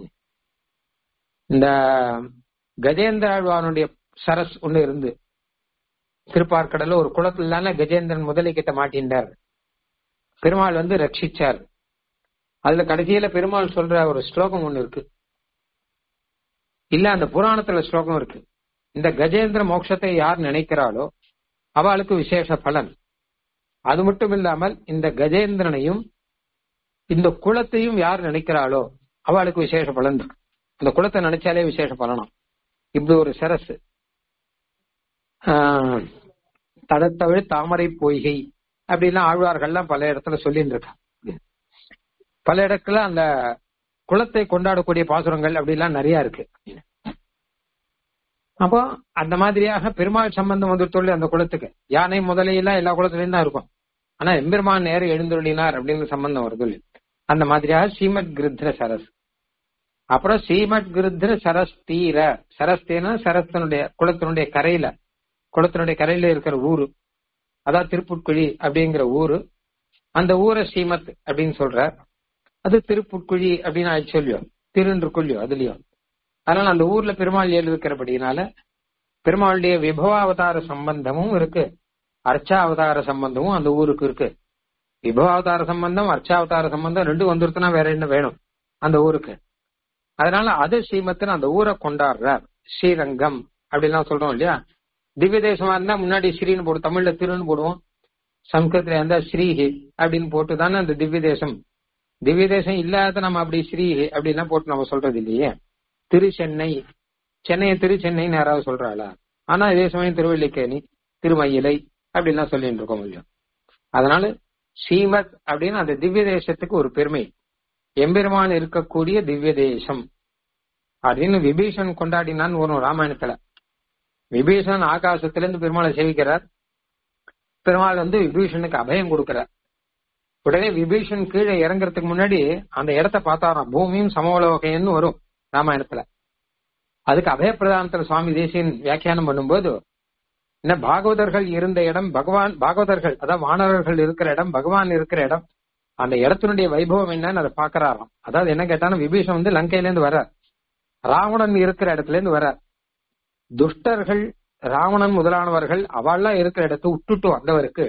இந்த கஜேந்திராழ்வானுடைய சரஸ் ஒண்ணு இருந்து திருப்பார்க்கடல ஒரு குளத்துல கஜேந்திரன் முதலை கிட்ட மாட்டின்றார் பெருமாள் வந்து ரட்சிச்சார் அதுல கடைசியில பெருமாள் சொல்ற ஒரு ஸ்லோகம் ஒண்ணு இருக்கு இல்ல அந்த புராணத்துல ஸ்லோகம் இருக்கு இந்த கஜேந்திர மோட்சத்தை யார் நினைக்கிறாளோ அவளுக்கு விசேஷ பலன் அது மட்டும் இல்லாமல் இந்த கஜேந்திரனையும் இந்த குளத்தையும் யார் நினைக்கிறாளோ அவளுக்கு விசேஷ பலன் இருக்கு இந்த குளத்தை நினைச்சாலே விசேஷ பலனம் இப்படி ஒரு சரஸ் தடத்தவிழ் தாமரை பொய்கை அப்படிலாம் ஆழ்வார்கள்லாம் பல இடத்துல சொல்லிட்டு இருக்கா பல இடத்துல அந்த குளத்தை கொண்டாடக்கூடிய பாசுரங்கள் அப்படிலாம் நிறைய இருக்கு அப்போ அந்த மாதிரியாக பெருமாள் சம்பந்தம் வந்துட்டோம் அந்த குளத்துக்கு யானை முதலையெல்லாம் எல்லா குளத்துலயும் தான் இருக்கும் ஆனா எம்பெருமான் நேரம் எழுந்துள்ளினார் அப்படின்னு சம்பந்தம் வருது அந்த மாதிரியாக ஸ்ரீமத் கிருத்ர சரஸ் அப்புறம் ஸ்ரீமத் கிருத்ர சரஸ் தீர சரஸ் தீர சரஸ்தனுடைய குளத்தினுடைய கரையில குளத்தினுடைய கரையில இருக்கிற ஊரு அதான் திருப்புட்குழி அப்படிங்கிற ஊரு அந்த ஊரை ஸ்ரீமத் அப்படின்னு சொல்ற அது திருப்புட்குழி அப்படின்னு ஆயிடுச்சு சொல்லியோ திருன்றுக்குள்ளியோ அதுலயோ அதனால அந்த ஊர்ல பெருமாள் இருக்கிறபடினால பெருமாளுடைய விபவாவதார சம்பந்தமும் இருக்கு அர்ச்சாவதார சம்பந்தமும் அந்த ஊருக்கு இருக்கு விபவாவதார சம்பந்தம் அர்ச்சாவதார சம்பந்தம் ரெண்டும் வந்துருத்துனா வேற என்ன வேணும் அந்த ஊருக்கு அதனால அது ஸ்ரீமத்துன்னு அந்த ஊரை கொண்டாடுறார் ஸ்ரீரங்கம் அப்படிலாம் சொல்றோம் இல்லையா திவ்ய தேசமா இருந்தா முன்னாடி ஸ்ரீன்னு போடும் தமிழ்ல திருன்னு போடுவோம் சம்ஸ்கிருத்துல இருந்தா ஸ்ரீஹி அப்படின்னு போட்டு தானே அந்த திவ்ய தேசம் திவ்ய தேசம் இல்லாத நம்ம அப்படி ஸ்ரீஹி அப்படிலாம் போட்டு நம்ம சொல்றது இல்லையே திரு சென்னை சென்னையை திரு சென்னைன்னு யாராவது சொல்றாளா ஆனா இதே சமயம் திருவள்ளிக்கேணி திருமயிலை அப்படின்லாம் சொல்லிட்டு இருக்கோம் இல்லையா அதனால ஸ்ரீமத் அப்படின்னு அந்த திவ்ய தேசத்துக்கு ஒரு பெருமை எம்பெருமான் இருக்கக்கூடிய திவ்ய தேசம் அப்படின்னு விபீஷன் கொண்டாடினான்னு வரும் ராமாயணத்துல விபீஷன் ஆகாசத்திலிருந்து பெருமாளை சேவிக்கிறார் பெருமாள் வந்து விபீஷனுக்கு அபயம் கொடுக்கிறார் உடனே விபீஷன் கீழே இறங்குறதுக்கு முன்னாடி அந்த இடத்த பார்த்தாராம் பூமியும் சமோலோகைன்னு வரும் ராமாயணத்துல அதுக்கு அபயப்பிரதானத்துல சுவாமி தேசியன் வியாக்கியானம் பண்ணும்போது என்ன பாகவதர்கள் இருந்த இடம் பகவான் பாகவதர்கள் அதாவது வானவர்கள் இருக்கிற இடம் பகவான் இருக்கிற இடம் அந்த இடத்தினுடைய வைபவம் என்னன்னு அதை பாக்குறாராம் அதாவது என்ன கேட்டாலும் விபீஷன் வந்து லங்கையில இருந்து வர்றார் ராவணன் இருக்கிற இடத்துல இருந்து வர்றார் துஷ்டர்கள் ராவணன் முதலானவர்கள் அவள்லாம் இருக்கிற இடத்த விட்டுட்டு வந்தவருக்கு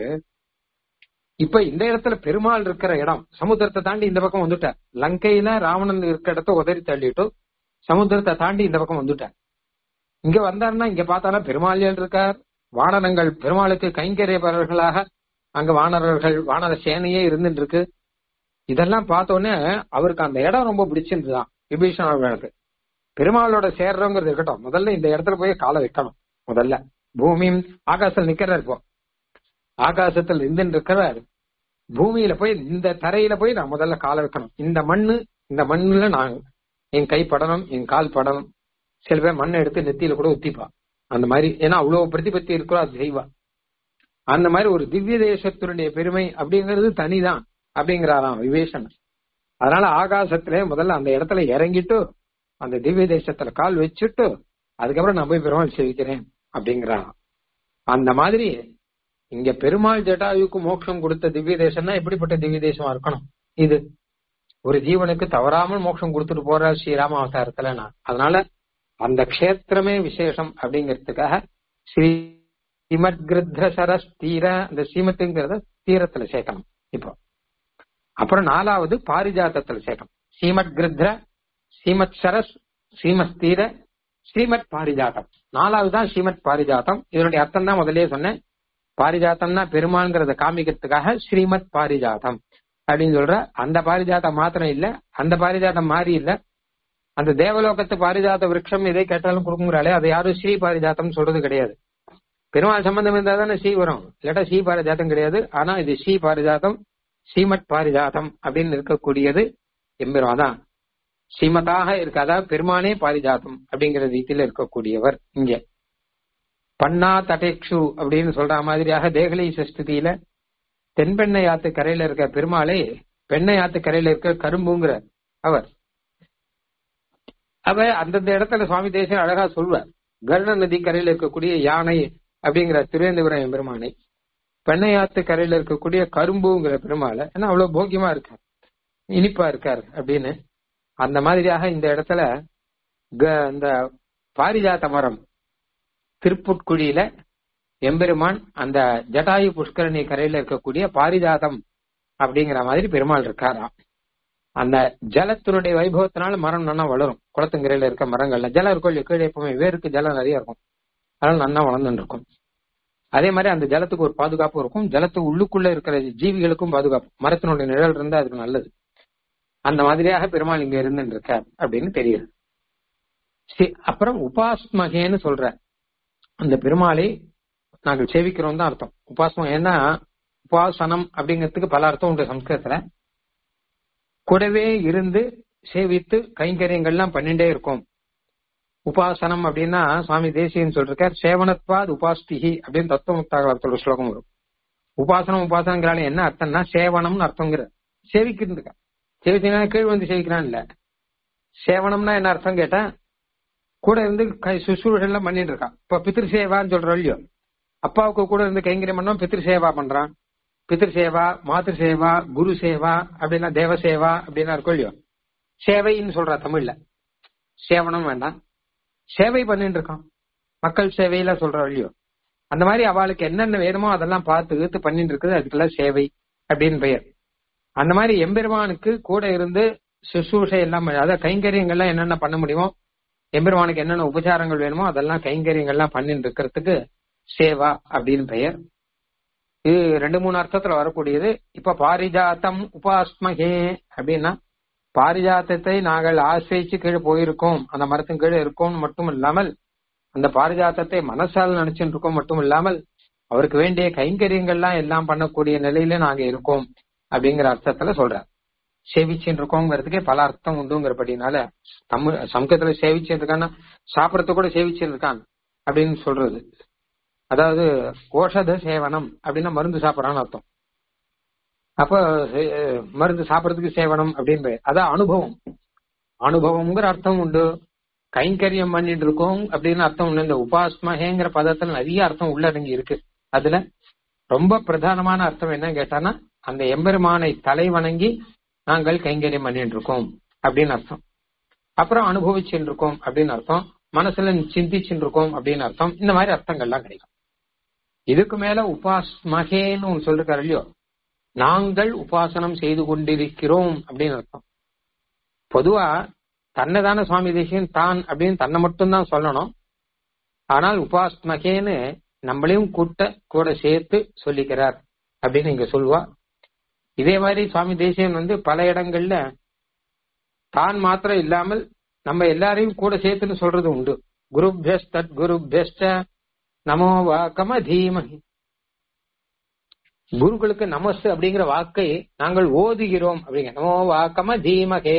இப்ப இந்த இடத்துல பெருமாள் இருக்கிற இடம் சமுத்திரத்தை தாண்டி இந்த பக்கம் வந்துட்டார் லங்கையில ராவணன் இருக்கிற இடத்த உதறி தள்ளிட்டு சமுத்திரத்தை தாண்டி இந்த பக்கம் வந்துட்டார் இங்க வந்தாருன்னா இங்க பார்த்தானா பெருமாள் இருக்கார் வானரங்கள் பெருமாளுக்கு கைங்கரியவர்களாக அங்க வானரர்கள் வானர சேனையே இருந்துட்டு இருக்கு இதெல்லாம் பார்த்த உடனே அவருக்கு அந்த இடம் ரொம்ப பிடிச்சிருந்துதான் விபீஷன் அவர்களுக்கு பெருமாளோட சேர்றோங்கிறது இருக்கட்டும் முதல்ல இந்த இடத்துல போய் காலை வைக்கணும் முதல்ல பூமியும் ஆகாசத்தில் நிக்கிறார் இப்போ ஆகாசத்தில் இருந்துட்டு இருக்கிறார் பூமியில போய் இந்த தரையில போய் நான் முதல்ல காலை வைக்கணும் இந்த மண்ணு இந்த மண்ணுல நான் என் கை படணும் என் கால் படணும் சில பேர் மண்ணை எடுத்து நெத்தியில கூட ஊத்திப்பா அந்த மாதிரி ஏன்னா அவ்வளவு பிரதிபத்தி இருக்கிறோ அது செய்வா அந்த மாதிரி ஒரு திவ்ய தேசத்தினுடைய பெருமை அப்படிங்கிறது தனிதான் அப்படிங்கிறாராம் விவேஷன் அதனால ஆகாசத்திலே முதல்ல அந்த இடத்துல இறங்கிட்டு அந்த திவ்ய தேசத்துல கால் வச்சுட்டு அதுக்கப்புறம் நான் போய் பெருமாள் சேவிக்கிறேன் அப்படிங்கிறாராம் அந்த மாதிரி இங்க பெருமாள் ஜட்டாயுக்கு மோட்சம் கொடுத்த திவ்ய தேசம்னா எப்படிப்பட்ட திவ்ய தேசமா இருக்கணும் இது ஒரு ஜீவனுக்கு தவறாமல் மோட்சம் கொடுத்துட்டு போற ஸ்ரீராம அவதாரத்துல நான் அதனால அந்த க்ஷேத்திரமே விசேஷம் அப்படிங்கிறதுக்காக ஸ்ரீ ஸ்ரீமத் கிருத்ர சரஸ் தீர அந்த ஸ்ரீமத்துங்கிறத தீரத்துல சேர்க்கணும் இப்போ அப்புறம் நாலாவது பாரிஜாத்தத்துல சேர்க்கணும் ஸ்ரீமத் கிருத்ர ஸ்ரீமத் சரஸ் ஸ்ரீமத் தீர ஸ்ரீமத் பாரிஜாத்தம் நாலாவது தான் ஸ்ரீமத் பாரிஜாத்தம் இதனுடைய அர்த்தம் தான் முதலே சொன்னேன் பாரிஜாத்தம்னா பெருமாள்ங்கிறத காமிக்கிறதுக்காக ஸ்ரீமத் பாரிஜாத்தம் அப்படின்னு சொல்ற அந்த பாரிஜாத்தம் மாத்திரம் இல்ல அந்த பாரிஜாத்தம் மாறி இல்ல அந்த தேவலோகத்து பாரிஜாத விருட்சம் எதை கேட்டாலும் கொடுக்குங்கிறாலே அதை யாரும் ஸ்ரீ பாரிஜாத்தம் சொல்றது கிடையாது பெருமாள் சம்பந்தம் இருந்தா தானே ஸ்ரீ வரும் இல்லாட்டா ஸ்ரீ பாரிஜாத்தம் கிடையாது ஆனா இது ஸ்ரீ பாரிஜாத்தம் ஸ்ரீமத் பாரிஜாத்தம் அப்படின்னு இருக்கக்கூடியது எம்பெருமா தான் ஸ்ரீமதாக இருக்காதா பெருமானே பாரிஜாத்தம் அப்படிங்கிற ரீதியில இருக்கக்கூடியவர் இங்க பன்னா தடேக்ஷு அப்படின்னு சொல்ற மாதிரியாக தேகலை சஸ்துதியில தென்பெண்ணை ஆத்து கரையில இருக்க பெருமாளை பெண்ணை ஆத்து கரையில இருக்க கரும்புங்கிற அவர் அவ அந்தந்த இடத்துல சுவாமி தேசியம் அழகா சொல்வார் கருட நதி கரையில இருக்கக்கூடிய யானை அப்படிங்கிற திருவேந்திபுரம் பெருமானை பெண்ணையாத்து கரையில இருக்கக்கூடிய கரும்புங்கிற பெருமாளை ஏன்னா அவ்வளவு போக்கியமா இருக்கார் இனிப்பா இருக்கார் அப்படின்னு அந்த மாதிரியாக இந்த இடத்துல இந்த பாரிஜாத்த மரம் திருப்புட்குழியில எம்பெருமான் அந்த ஜட்டாயு புஷ்கரணி கரையில இருக்கக்கூடிய பாரிஜாதம் அப்படிங்கிற மாதிரி பெருமாள் இருக்காராம் அந்த ஜலத்தினுடைய வைபவத்தினால மரம் நல்லா வளரும் குளத்துங்கரையில இருக்க மரங்கள்ல ஜலம் இருக்கும் இல்லையா கீழே எப்பவுமே வேருக்கு ஜலம் நிறைய இருக்கும் அதனால நல்லா வளர்ந்துட்டு இருக்கும் அதே மாதிரி அந்த ஜலத்துக்கு ஒரு பாதுகாப்பு இருக்கும் ஜலத்துக்கு உள்ளுக்குள்ள இருக்கிற ஜீவிகளுக்கும் பாதுகாப்பு மரத்தினுடைய நிழல் இருந்தா அதுக்கு நல்லது அந்த மாதிரியாக பெருமாள் இங்க இருந்துட்டு இருக்க அப்படின்னு தெரியுது அப்புறம் உபாஸ்மகேன்னு சொல்ற அந்த பெருமாளை நாங்கள் சேவிக்கிறோம் தான் அர்த்தம் உபாசனம் ஏன்னா உபாசனம் அப்படிங்கிறதுக்கு பல அர்த்தம் உண்டு சம்ஸ்கிருதத்துல கூடவே இருந்து சேவித்து கைங்கரியங்கள்லாம் பண்ணிட்டே இருக்கும் உபாசனம் அப்படின்னா சுவாமி தேசியன் சொல்றார் சேவனத்வாத் உபாஸ்திகி அப்படின்னு தத்துவமுக்தாக ஸ்லோகம் வரும் உபாசனம் உபாசனங்கிறால என்ன அர்த்தம்னா சேவனம்னு அர்த்தங்கிற சேவிக்கிறதுக்கா சேவிச்சீங்கன்னா கீழ் வந்து சேவிக்கிறான் இல்ல சேவனம்னா என்ன அர்த்தம் கேட்டா கூட இருந்து சுசுறுகள்லாம் பண்ணிட்டு இருக்கான் இப்ப பித்திரு சேவான்னு சொல்றோம் இல்லையோ அப்பாவுக்கு கூட இருந்து கைங்கரியம் பண்ணோம் பித்திரு சேவா பண்றான் பித்திரு சேவா மாத்திரு சேவா குரு சேவா அப்படின்னா தேவ சேவா அப்படின்னா இருக்கும் இல்லையோ சேவைன்னு சொல்றா தமிழ்ல சேவனம் வேண்டாம் சேவை பண்ணிட்டு இருக்கான் மக்கள் சேவையில சொல்றோம் இல்லையோ அந்த மாதிரி அவளுக்கு என்னென்ன வேணுமோ அதெல்லாம் பார்த்து இழுத்து பண்ணிட்டு இருக்குது அதுக்கெல்லாம் சேவை அப்படின்னு பெயர் அந்த மாதிரி எம்பெருமானுக்கு கூட இருந்து சுசூஷை எல்லாம் அதாவது கைங்கரியங்கள்லாம் என்னென்ன பண்ண முடியுமோ எம்பெருமானுக்கு என்னென்ன உபச்சாரங்கள் வேணுமோ அதெல்லாம் கைங்கரியங்கள்லாம் பண்ணிட்டு இருக்கிறதுக்கு சேவா அப்படின்னு பெயர் இது ரெண்டு மூணு அர்த்தத்துல வரக்கூடியது இப்ப பாரிஜாத்தம் உபாஸ்மகே அப்படின்னா பாரிஜாத்தத்தை நாங்கள் ஆசிரிச்சு கீழே போயிருக்கோம் அந்த மரத்தின் கீழே இருக்கோம் மட்டும் இல்லாமல் அந்த பாரிஜாத்தத்தை மனசால் நினைச்சுட்டு இருக்கோம் மட்டும் இல்லாமல் அவருக்கு வேண்டிய கைங்கரியங்கள்லாம் எல்லாம் பண்ணக்கூடிய நிலையில நாங்க இருக்கோம் அப்படிங்கிற அர்த்தத்துல சொல்றார் சேவிச்சுட்டு இருக்கோங்கிறதுக்கே பல அர்த்தம் உண்டுங்கிறபடினால தமிழ் சமூகத்துல சேவிச்சுட்டு இருக்கான்னா சாப்பிடறது கூட சேவிச்சுட்டு இருக்கான் அப்படின்னு சொல்றது அதாவது ஓஷத சேவனம் அப்படின்னா மருந்து சாப்பிடறான்னு அர்த்தம் அப்ப மருந்து சாப்பிடறதுக்கு சேவனம் அப்படின்னு அதான் அனுபவம் அனுபவம்ங்கிற அர்த்தம் உண்டு கைங்கரியம் பண்ணிட்டு இருக்கோம் அப்படின்னு அர்த்தம் உண்டு இந்த உபாஸ்மகேங்கிற பதத்துல நிறைய அர்த்தம் உள்ளடங்கி இருக்கு அதுல ரொம்ப பிரதானமான அர்த்தம் என்ன கேட்டானா அந்த எம்பெருமானை தலை வணங்கி நாங்கள் கைங்கரியம் பண்ணிட்டு இருக்கோம் அப்படின்னு அர்த்தம் அப்புறம் அனுபவிச்சுட்டு இருக்கோம் அப்படின்னு அர்த்தம் மனசுல சிந்திச்சுட்டு இருக்கோம் அப்படின்னு அர்த்தம் இந்த மாதிரி அர்த்தங்கள்லாம் கிடைக்கும் இதுக்கு மேல உபாஸ்மகேன்னு ஒன்று சொல்லிருக்காரு இல்லையோ நாங்கள் உபாசனம் செய்து கொண்டிருக்கிறோம் அப்படின்னு அர்த்தம் பொதுவா தன்னைதான சுவாமி தேசியன் தான் அப்படின்னு தன்னை மட்டும்தான் சொல்லணும் ஆனால் உபாஸ்மகேன்னு நம்மளையும் கூட்ட கூட சேர்த்து சொல்லிக்கிறார் அப்படின்னு இங்க சொல்லுவா இதே மாதிரி சுவாமி தேசியன் வந்து பல இடங்கள்ல தான் மாத்திரம் இல்லாமல் நம்ம எல்லாரையும் கூட சேர்த்துன்னு சொல்றது உண்டு குருபியஸ் தத் குருபியஸ்ட நமோ வாக்கம தீமகி குருக்களுக்கு நமஸ் அப்படிங்கிற வாக்கை நாங்கள் ஓதுகிறோம் அப்படிங்க நமோ வாக்கம தீமகே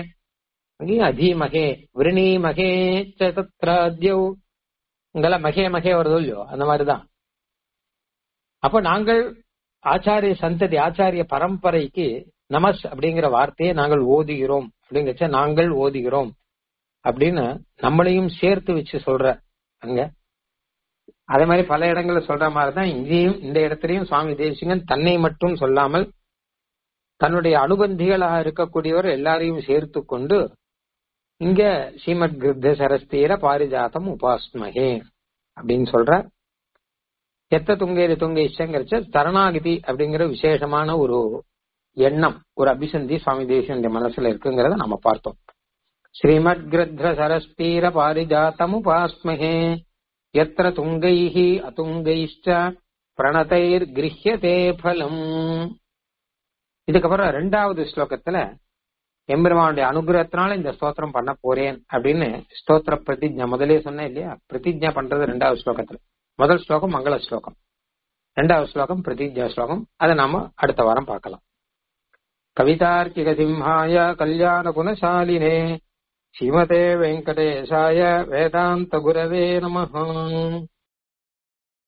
அதீமகே விரணீமகே தத்ராத்யவ் இங்கெல்லாம் மகே மகே வருதோ இல்லையோ அந்த மாதிரிதான் அப்ப நாங்கள் ஆச்சாரிய சந்ததி ஆச்சாரிய பரம்பரைக்கு நமஸ் அப்படிங்கிற வார்த்தையை நாங்கள் ஓதுகிறோம் அப்படிங்கச்ச நாங்கள் ஓதுகிறோம் அப்படின்னு நம்மளையும் சேர்த்து வச்சு சொல்ற அங்க அதே மாதிரி பல இடங்கள்ல சொல்ற மாதிரிதான் இங்கேயும் இந்த இடத்துலயும் சுவாமி தேசிகன் தன்னை மட்டும் சொல்லாமல் தன்னுடைய அனுபந்திகளாக இருக்கக்கூடியவர் எல்லாரையும் சேர்த்து கொண்டு இங்க ஸ்ரீமத் கிருத்த சரஸ்தீர பாரிஜாத்தம் உபாஸ்மகே அப்படின்னு சொல்ற எத்த துங்கேரி துங்க இஷ்டங்கிறச்ச தரணாகிதி அப்படிங்கிற விசேஷமான ஒரு எண்ணம் ஒரு அபிசந்தி சுவாமி தேசியன் மனசுல இருக்குங்கிறத நம்ம பார்த்தோம் ஸ்ரீமத் கிருத்த சரஸ்தீர பாரிஜாத்தம் உபாஸ்மகே எத்திர துங்கைஹி அதுங்கைஷ்ட பிரணதைர் கிரஹியதே பலம் இதுக்கப்புறம் ரெண்டாவது ஸ்லோகத்துல எம்பெருமானுடைய அனுகிரகத்தினால இந்த ஸ்தோத்திரம் பண்ண போறேன் அப்படின்னு ஸ்தோத்திர பிரதிஜா முதலே சொன்னேன் இல்லையா பிரதிஜா பண்றது ரெண்டாவது ஸ்லோகத்துல முதல் ஸ்லோகம் மங்கள ஸ்லோகம் ரெண்டாவது ஸ்லோகம் பிரதிஜா ஸ்லோகம் அதை நாம அடுத்த வாரம் பார்க்கலாம் கவிதார்க்கிக சிம்ஹாய கல்யாண குணசாலினே ஸ்ரீமதே வெங்கடேசாய வேதாந்த குரவே நமஹ